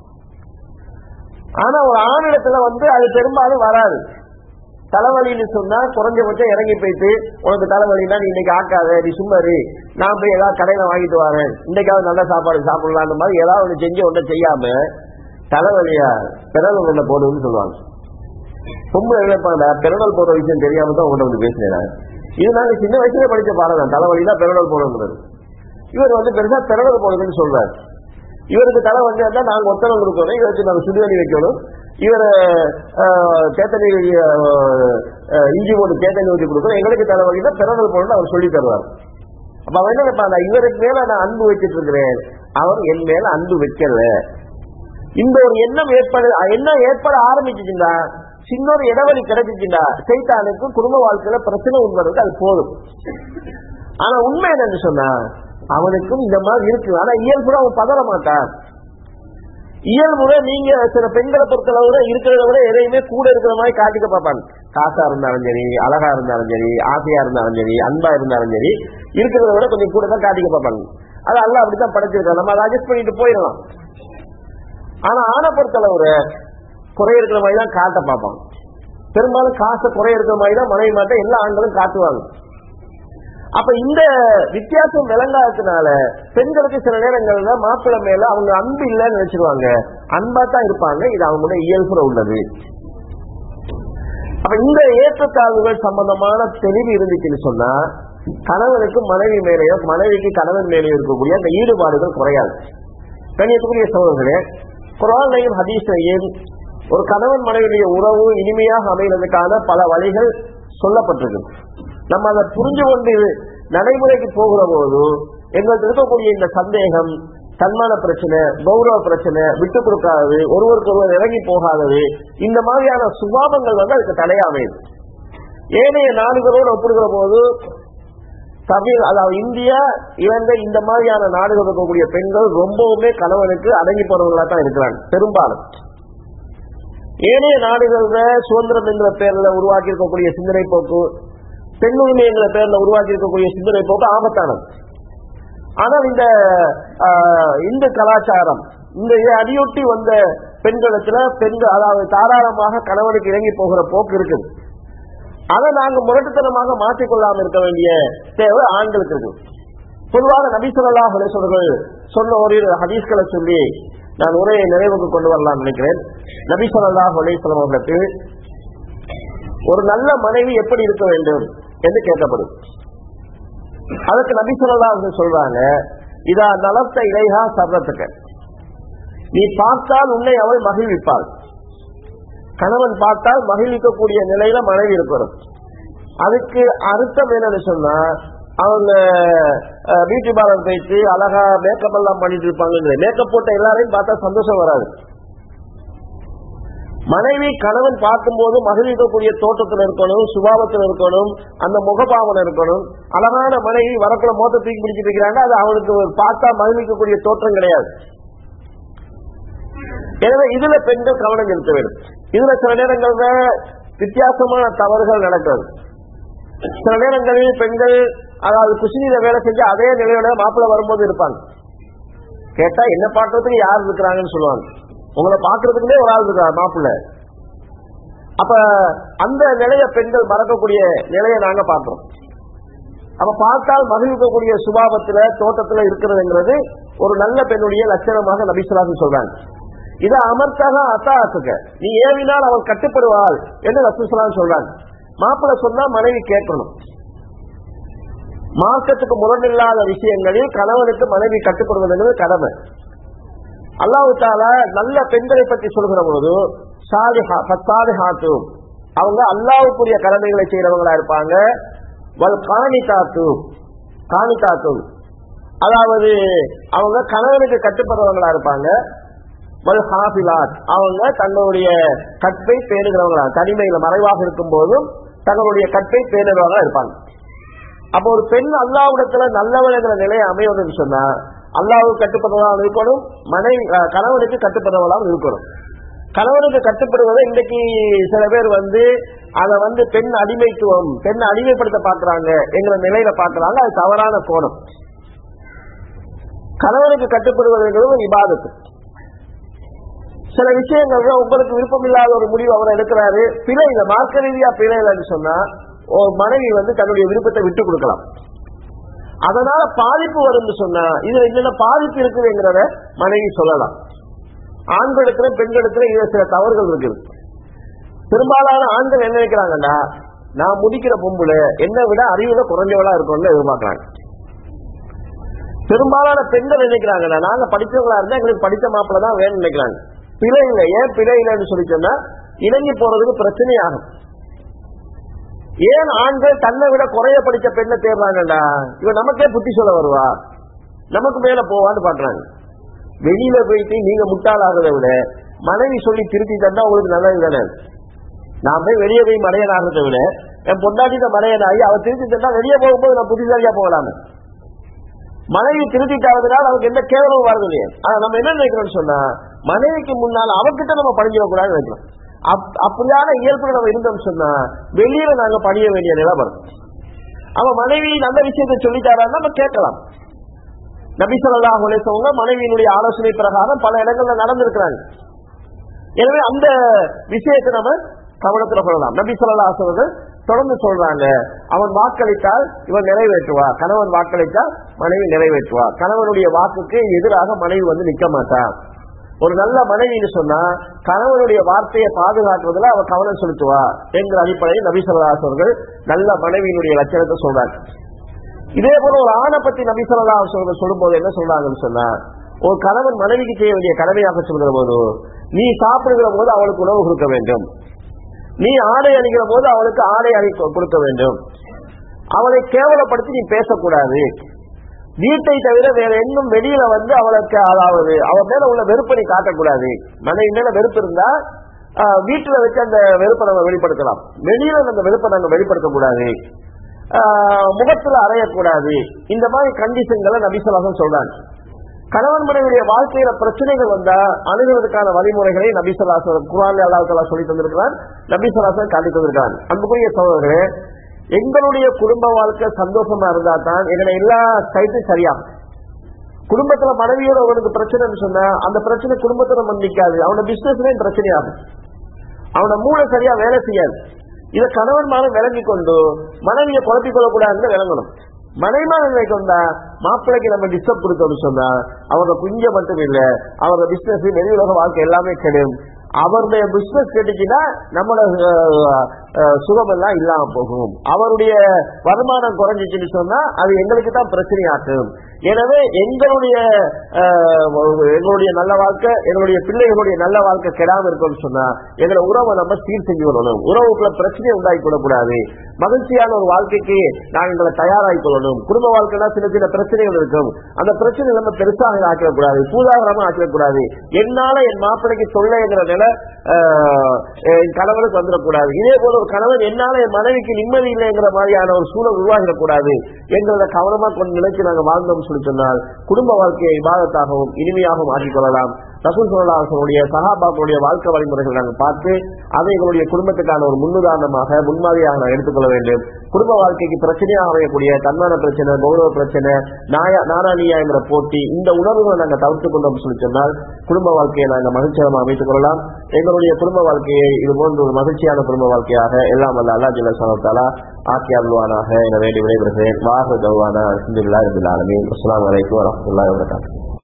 ஆனா ஒரு ஆணிடத்துல வந்து அது பெரும்பாலும் வராது தலைவலின்னு சொன்னா குறைஞ்சபட்சம் இறங்கி போயிட்டு உனக்கு தலைவலினா நீ இன்னைக்கு ஆக்காத நீ சும்மாரு நான் போய் ஏதாவது கடையில வாங்கிட்டு வரேன் இன்னைக்காவது நல்ல சாப்பாடு சாப்பிடலாம் அந்த மாதிரி ஏதாவது ஒண்ணு செஞ்சு ஒன்றும் செய்யாம தலைவலியா பிறகு ஒண்ணு போடுன்னு சொல்லுவாங்க பொம்பளை இழப்பாங்க பிறடல் போடுற விஷயம் தெரியாம தான் உங்கள்ட்ட வந்து பேசினேன் இது நாங்க சின்ன வயசுல படிச்ச பாடம் தான் தலைவலி தான் பிறடல் போடணுங்கிறது இவர் வந்து பெருசா பிறடல் போடுதுன்னு சொல்றாரு இவருக்கு தலை வந்து இருந்தா நாங்க ஒத்தனை கொடுக்கணும் இவருக்கு நாங்க சுடுதண்ணி வைக்கணும் இவரை தேத்தனி இஞ்சி போட்டு தேத்தனி ஊற்றி கொடுக்கணும் எங்களுக்கு தலைவலி தான் பிறந்தல் போடணும் அவர் சொல்லி தருவார் அப்ப அவன் என்ன நினைப்பாங்க இவருக்கு மேல நான் அன்பு வச்சிட்டு இருக்கிறேன் அவர் என் மேல அன்பு வைக்கல இந்த ஒரு எண்ணம் ஏற்பட எண்ணம் ஏற்பட ஆரம்பிச்சுச்சுண்டா சின்ன ஒரு இடைவெளி கிடைச்சிச்சுண்டா சைத்தானுக்கு குடும்ப வாழ்க்கையில பிரச்சனை உண்மைக்கு அது போதும் ஆனா உண்மை என்னன்னு சொன்னா அவனுக்கும் இந்த மாதிரி இருக்கு ஆனா இயல்புல அவன் பதற மாட்டான் இயல்புல நீங்க சில பெண்களை பொறுத்தளவுல இருக்கிறத விட எதையுமே கூட இருக்கிற மாதிரி காட்டிக்க பார்ப்பாங்க காசா இருந்தாலும் சரி அழகா இருந்தாலும் சரி ஆசையா இருந்தாலும் சரி அன்பா இருந்தாலும் சரி இருக்கிறத விட கொஞ்சம் கூட தான் காட்டிக்க பார்ப்பாங்க அது அல்ல அப்படித்தான் படைச்சிருக்காங்க நம்ம அதை அட்ஜஸ்ட் பண்ணிட்டு போயிடலாம் ஆனா ஆணை பொறுத்தளவுல குறை இருக்கிற மாதிரி தான் காட்ட பார்ப்பாங்க பெரும்பாலும் காசை குறை இருக்கிற மாதிரி தான் மனைவி மாட்ட எல்லா ஆண்களும் காட்டுவாங்க அப்ப இந்த வித்தியாசம் விளங்காததுனால பெண்களுக்கு சில நேரங்கள்ல மாப்பிள்ளை மேல அவங்க அன்பு இல்லைன்னு நினைச்சிருவாங்க அன்பா தான் இருப்பாங்க இது அவங்களோட இயல்புல உள்ளது அப்ப இந்த ஏற்றத்தாழ்வுகள் சம்பந்தமான தெளிவு இருந்துச்சுன்னு சொன்னா கணவனுக்கு மனைவி மேலேயோ மனைவிக்கு கணவன் மேலேயோ இருக்கக்கூடிய அந்த ஈடுபாடுகள் குறையாது கண்ணியத்துக்குரிய சகோதரர்களே குரானையும் ஹதீஸையும் ஒரு கணவன் மனைவியுடைய உறவு இனிமையாக அமைவதற்கான பல வழிகள் சொல்லப்பட்டிருக்கு நம்ம அதை புரிஞ்சு கொண்டு நடைமுறைக்கு போகிற போது எங்களுக்கு இருக்கக்கூடிய இந்த சந்தேகம் தன்மான பிரச்சனை கௌரவ பிரச்சனை விட்டு கொடுக்காதது ஒருவருக்கு ஒருவர் இறங்கி போகாதது இந்த மாதிரியான சுபாவங்கள் வந்து அதுக்கு தடையாமையுது ஏனைய நாடுகளோடு ஒப்பிடுகிற போது தமிழ் அதாவது இந்தியா இலங்கை இந்த மாதிரியான நாடுகள் இருக்கக்கூடிய பெண்கள் ரொம்பவுமே கணவனுக்கு அடங்கி போறவங்களா தான் இருக்கிறாங்க பெரும்பாலும் ஏனைய நாடுகள்ல சுதந்திரம் என்ற பேர்ல உருவாக்கி இருக்கக்கூடிய சிந்தனை போக்கு பெண் உரிமை என்ற பேர்ல உருவாக்கி இருக்கக்கூடிய சிந்தனை போக்கு ஆபத்தானது ஆனால் இந்த இந்து கலாச்சாரம் இந்த அடியொட்டி வந்த பெண்களத்துல பெண்கள் அதாவது தாராளமாக கணவனுக்கு இறங்கி போகிற போக்கு இருக்குது அதை நாங்க முரட்டுத்தனமாக மாற்றிக்கொள்ளாமல் இருக்க வேண்டிய தேவை ஆண்களுக்கு இருக்கு பொதுவாக நபிசல்லா ஹலேஸ்வர்கள் சொன்ன ஒரு ஹதீஸ்களை சொல்லி நான் உரையை நிறைவுக்கு கொண்டு வரலாம் நினைக்கிறேன் நபிசல்லா ஹலேஸ்வரம் அவர்களுக்கு ஒரு நல்ல மனைவி எப்படி இருக்க வேண்டும் என்று கேட்கப்படும் அதுக்கு நபிசல்லா சொல்றாங்க இதா நலத்த இலைஹா சர்றத்துக்கு நீ பார்த்தால் உன்னை அவள் மகிழ்விப்பாள் கணவன் பார்த்தால் மகிழ்விக்கக்கூடிய நிலையில மனைவி இருக்கணும் அதுக்கு அர்த்தம் என்னன்னு சொன்னா அவங்க பியூட்டி பார்லர் போயிட்டு அழகா மேக்கப் எல்லாம் பண்ணிட்டு இருப்பாங்க மேக்கப் போட்ட எல்லாரையும் பார்த்தா சந்தோஷம் வராது மனைவி கணவன் பார்க்கும்போது மகிழ்விக்கக்கூடிய தோட்டத்தில் இருக்கணும் சுபாவத்தில் இருக்கணும் அந்த முகபாவனை இருக்கணும் அழகான மனைவி வரக்குள்ள மோத்த தூக்கி பிடிச்சிட்டு இருக்கிறாங்க அது அவனுக்கு பார்த்தா மகிழ்விக்கக்கூடிய தோற்றம் கிடையாது எனவே இதுல பெண்கள் கவனம் செலுத்த வேண்டும் இதுல சில நேரங்கள்ல வித்தியாசமான தவறுகள் நடக்கிறது சில நேரங்களில் பெண்கள் அதாவது குசினியில வேலை செஞ்சு அதே நிலையோட மாப்பிள்ள வரும்போது இருப்பாங்க கேட்டா என்ன பாக்குறதுக்கு யார் இருக்கிறாங்கன்னு சொல்லுவாங்க உங்களை பாக்குறதுக்குமே ஒரு ஆள் இருக்கிறார் மாப்பிள்ள அப்ப அந்த நிலைய பெண்கள் மறக்கக்கூடிய நிலையை நாங்க பாக்குறோம் அப்ப பார்த்தால் மகிழ்விக்கக்கூடிய சுபாவத்துல தோட்டத்துல இருக்கிறதுங்கிறது ஒரு நல்ல பெண்ணுடைய லட்சணமாக நபிசுலாசு சொல்றாங்க இதை அமர்த்தாக அத்தாசுக்க நீ ஏவினால் அவள் கட்டுப்படுவாள் என்று ரசூசலாம் சொல்றாங்க மாப்பிள்ள சொன்னா மனைவி கேட்கணும் மார்க்கத்துக்கு முரணில்லாத விஷயங்களில் கணவனுக்கு மனைவி கட்டுப்படுவது கடமை அல்லாஹு தாலா நல்ல பெண்களை பற்றி சொல்கிற போது சாதிஹாத்து அவங்க அல்லாவுக்குரிய கடமைகளை செய்யறவங்களா இருப்பாங்க வல் காணித்தாத்து காணித்தாத்து அதாவது அவங்க கணவனுக்கு கட்டுப்படுறவங்களா இருப்பாங்க வல் ஹாபிலாத் அவங்க தங்களுடைய கற்பை பேணுகிறவங்களா தனிமையில மறைவாக இருக்கும் போதும் தங்களுடைய கற்பை பேணுறவங்களா இருப்பாங்க அப்ப ஒரு பெண் அல்லாவிடத்துல நல்லவனுங்கிற நிலையை அமைவதுன்னு சொன்னா அல்லாவுக்கு கட்டுப்படுறவளாக இருக்கணும் மனைவி கணவனுக்கு கட்டுப்படுறவளாக இருக்கணும் கணவனுக்கு கட்டுப்படுவதை இன்றைக்கு சில பேர் வந்து அதை வந்து பெண் அடிமைத்துவம் பெண் அடிமைப்படுத்த பாக்குறாங்க என்கிற நிலையில பாக்குறாங்க அது தவறான கோணம் கணவனுக்கு கட்டுப்படுவதுங்கிறது ஒரு இபாதத்து சில விஷயங்கள்ல உங்களுக்கு விருப்பம் இல்லாத ஒரு முடிவு அவர் எடுக்கிறாரு பிழை இல்ல மார்க்க ரீதியா பிழை இல்லைன்னு சொன்னா ஒரு மனைவி வந்து தன்னுடைய விருப்பத்தை விட்டு கொடுக்கலாம் அதனால பாதிப்பு வரும்னு சொன்னா இதுல என்னென்ன பாதிப்பு இருக்குதுங்கிறத மனைவி சொல்லலாம் ஆண்களுக்கு பெண்களுக்கு இதுல சில தவறுகள் இருக்குது பெரும்பாலான ஆண்கள் என்ன நினைக்கிறாங்கன்னா நான் முடிக்கிற பொம்புல என்னை விட அறிவுல குறைஞ்சவளா இருக்கும்னு எதிர்பார்க்கறாங்க பெரும்பாலான பெண்கள் நினைக்கிறாங்கன்னா நாங்க படிச்சவங்களா இருந்தா எங்களுக்கு படித்த மாப்பிள்ள தான் வேணும்னு நினைக்கிறாங்க பிழை இல்லை ஏன் பிழை இல்லைன்னு சொல்லி சொன்னா இணங்கி போறதுக்கு பிரச்சனையாகும் ஏன் ஆண்கள் தன்னை விட குறைய படிச்ச பெண்ணை தேடுறாங்கடா இவன் நமக்கே புத்தி சொல்ல வருவா நமக்கு மேல போவான்னு பாக்குறாங்க வெளியில போயிட்டு நீங்க முட்டாளாகிறத விட மனைவி சொல்லி திருத்தி தந்தா உங்களுக்கு நல்லது தானே நான் போய் வெளியே போய் மடையன் ஆகிறத விட என் பொண்டாட்டிட்ட மடையன் ஆகி அவ திருத்தி தந்தா வெளியே போகும்போது நான் புத்திசாலியா போகலாமே மனைவி திருத்திட்டாவதுனால அவருக்கு எந்த கேவலமும் வரது இல்லையா ஆனா நம்ம என்ன நினைக்கிறோம்னு சொன்னா மனைவிக்கு முன்னால் அவகிட்ட நம்ம பணிஞ்சிடக்கூடாதுன்னு நினைக்கிறோம் அப்படியான இயல்புகள் நம்ம இருந்தோம் சொன்னா வெளியில நாங்க பணிய வேண்டிய நிலை வரும் அவ மனைவி நல்ல விஷயத்தை சொல்லிட்டாரா நம்ம கேட்கலாம் நபி சொல்லா உலேசவங்க மனைவியினுடைய ஆலோசனை பிரகாரம் பல இடங்கள்ல நடந்திருக்கிறாங்க எனவே அந்த விஷயத்தை நம்ம கவனத்துல கொள்ளலாம் நபி சொல்லா அவர்கள் தொடர்ந்து சொல்றாங்க அவன் வாக்களித்தால் இவன் நிறைவேற்றுவா கணவன் வாக்களித்தால் மனைவி நிறைவேற்றுவா கணவனுடைய வாக்குக்கு எதிராக மனைவி வந்து நிக்க மாட்டான் ஒரு நல்ல மனைவின்னு சொன்னா கணவனுடைய வார்த்தையை பாதுகாக்கிறதுல அவ கவனம் செலுத்துவா என்கிற அடிப்படையில் நபி ஸல்லல்லாஹு அலைஹி அவர்கள் நல்ல மனைவியினுடைய லட்சணத்தை சொல்றாங்க இதே போல ஒரு ஆணை பத்தி நபி ஸல்லல்லாஹு அலைஹி அவர்கள் சொல்லும் போது என்ன சொல்றாங்கன்னு சொன்னா ஒரு கணவன் மனைவிக்கு செய்ய வேண்டிய கடமையாக சொல்கிற போது நீ சாப்பிடுகிற போது அவளுக்கு உணவு கொடுக்க வேண்டும் நீ ஆடை அணிகிற போது அவளுக்கு ஆடை அணி கொடுக்க வேண்டும் அவளை கேவலப்படுத்தி நீ பேசக்கூடாது வீட்டை தவிர வேற எங்கும் வெளியில வந்து அவளுக்கு அதாவது அவன் மேல உள்ள வெறுப்பை நீ காட்டக்கூடாது மனைவி மேல வெறுப்பு இருந்தா ஆஹ், வீட்டுல வச்சு அந்த வெறுப்பை நம்ம வெளிப்படுத்தலாம் வெளியில அந்த வெறுப்பை நாங்க வெளிப்படுத்தக்கூடாது ஆஹ், முகத்துல அறையக்கூடாது இந்த மாதிரி கண்டிஷன்களை நபிசலாசம் சொல்றாங்க கணவன் மனைவியுடைய வாழ்க்கையில பிரச்சனைகள் வந்தா அணுகுவதற்கான வழிமுறைகளை நபிசலாசன் குரான் அல்லாஹ் சொல்லி தந்திருக்கிறான் நபிசலாசன் காட்டி தந்திருக்கான் அன்புக்குரிய சோழர்களே எங்களுடைய குடும்ப வாழ்க்கை சந்தோஷமா இருந்தா தான் எங்களை எல்லா சைட்டும் சரியாகும் குடும்பத்துல மனைவியோட அவனுக்கு பிரச்சனைன்னு சொன்னா அந்த பிரச்சனை குடும்பத்துல மன்னிக்காது அவனோட பிசினஸ்லயும் பிரச்சனையாகும் அவனோட மூளை சரியா வேலை செய்யாது இதை கணவன் மாதம் விளங்கி கொண்டு மனைவியை குழப்பிக் கொள்ளக்கூடாதுன்னு விளங்கணும் மனைவிமான நிலைக்கு வந்தா மாப்பிள்ளைக்கு நம்ம டிஸ்டர்ப் கொடுத்தோம்னு சொன்னா அவரோட குஞ்ச மட்டும் இல்ல அவரோட பிசினஸ் வெளி உலக வாழ்க்கை எல்லாமே கெடும் அவருடைய பிசினஸ் கெட்டுச்சுன்னா நம்மளோட அஹ், அஹ், சுகம் எல்லாம் இல்லாம போகும் அவருடைய வருமானம் குறைஞ்சிச்சுன்னு சொன்னா அது எங்களுக்கு தான் பிரச்சனையாக்கும் எனவே எங்களுடைய அஹ், எங்களுடைய நல்ல வாழ்க்கை எங்களுடைய பிள்ளைகளுடைய நல்ல வாழ்க்கை கெடாம இருக்கும்னு சொன்னா எங்களை உறவை நம்ம சீர் செஞ்சு வரணும் உறவுக்குள்ள பிரச்சனையை உண்டாக்கி கொள்ளக்கூடாது மகிழ்ச்சியான ஒரு வாழ்க்கைக்கு நாங்கள் எங்களை தயாராகி கொள்ளணும் குடும்ப வாழ்க்கைனா சின்ன சின்ன பிரச்சனைகள் இருக்கும் அந்த பிரச்சனை நம்ம பெருசாக ஆக்கிடக்கூடாது பூதாகரமா ஆக்கிடக்கூடாது என்னால என் மாப்பிளைக்கு தொல்லைங்கிற நிலை ஆஹ், என் கணவனுக்கு வந்துடக்கூடாது இதே போல ஒரு கணவன் என்னால என் மனைவிக்கு நிம்மதி இல்லைங்கிற மாதிரியான ஒரு சூழல் உருவாகிடக்கூடாது என்கிறத கவனமா கொண்டு நினைச்சு நாங்கள் வாழ்ந்தோம் சொல்லி சொன்னால் குடும்ப வாழ்க்கையை இபாதத்தாகவும் இனிமையாகவும் ஆக்கிக் கொள்ளலாம் ரசூல் சல்லாஹனுடைய சஹாபாக்களுடைய வாழ்க்கை வழிமுறைகள் நாங்கள் பார்த்து அதை எங்களுடைய குடும்பத்துக்கான ஒரு முன்னுதாரணமாக முன்மாதிரியாக நாங்கள் எடுத்துக்கொள்ள வேண்டும் குடும்ப வாழ்க்கைக்கு பிரச்சனையாக அமையக்கூடிய தன்மான பிரச்சனை கௌரவ பிரச்சனை நாயா நாராணியா என்ற போட்டி இந்த உணர்வுகளை நாங்கள் தவிர்த்து கொண்டோம் சொல்லி சொன்னால் குடும்ப வாழ்க்கையை நாங்கள் மகிழ்ச்சியாக அமைத்துக் கொள்ளலாம் எங்களுடைய குடும்ப வாழ்க்கையை இது போன்ற ஒரு மகிழ்ச்சியான குடும்ப வாழ்க்கையாக எல்லாம் அல்ல அல்லா ஜில்ல சனத்தாலா ஆக்கி அருள்வானாக என வேண்டி விடைபெறுகிறேன் வாக கௌவானா அலமதுல்லா இருபில் ஆலமீன் அஸ்லாம் வலைக்கம் வரமத்துல்லாஹி வபரகாத்துஹு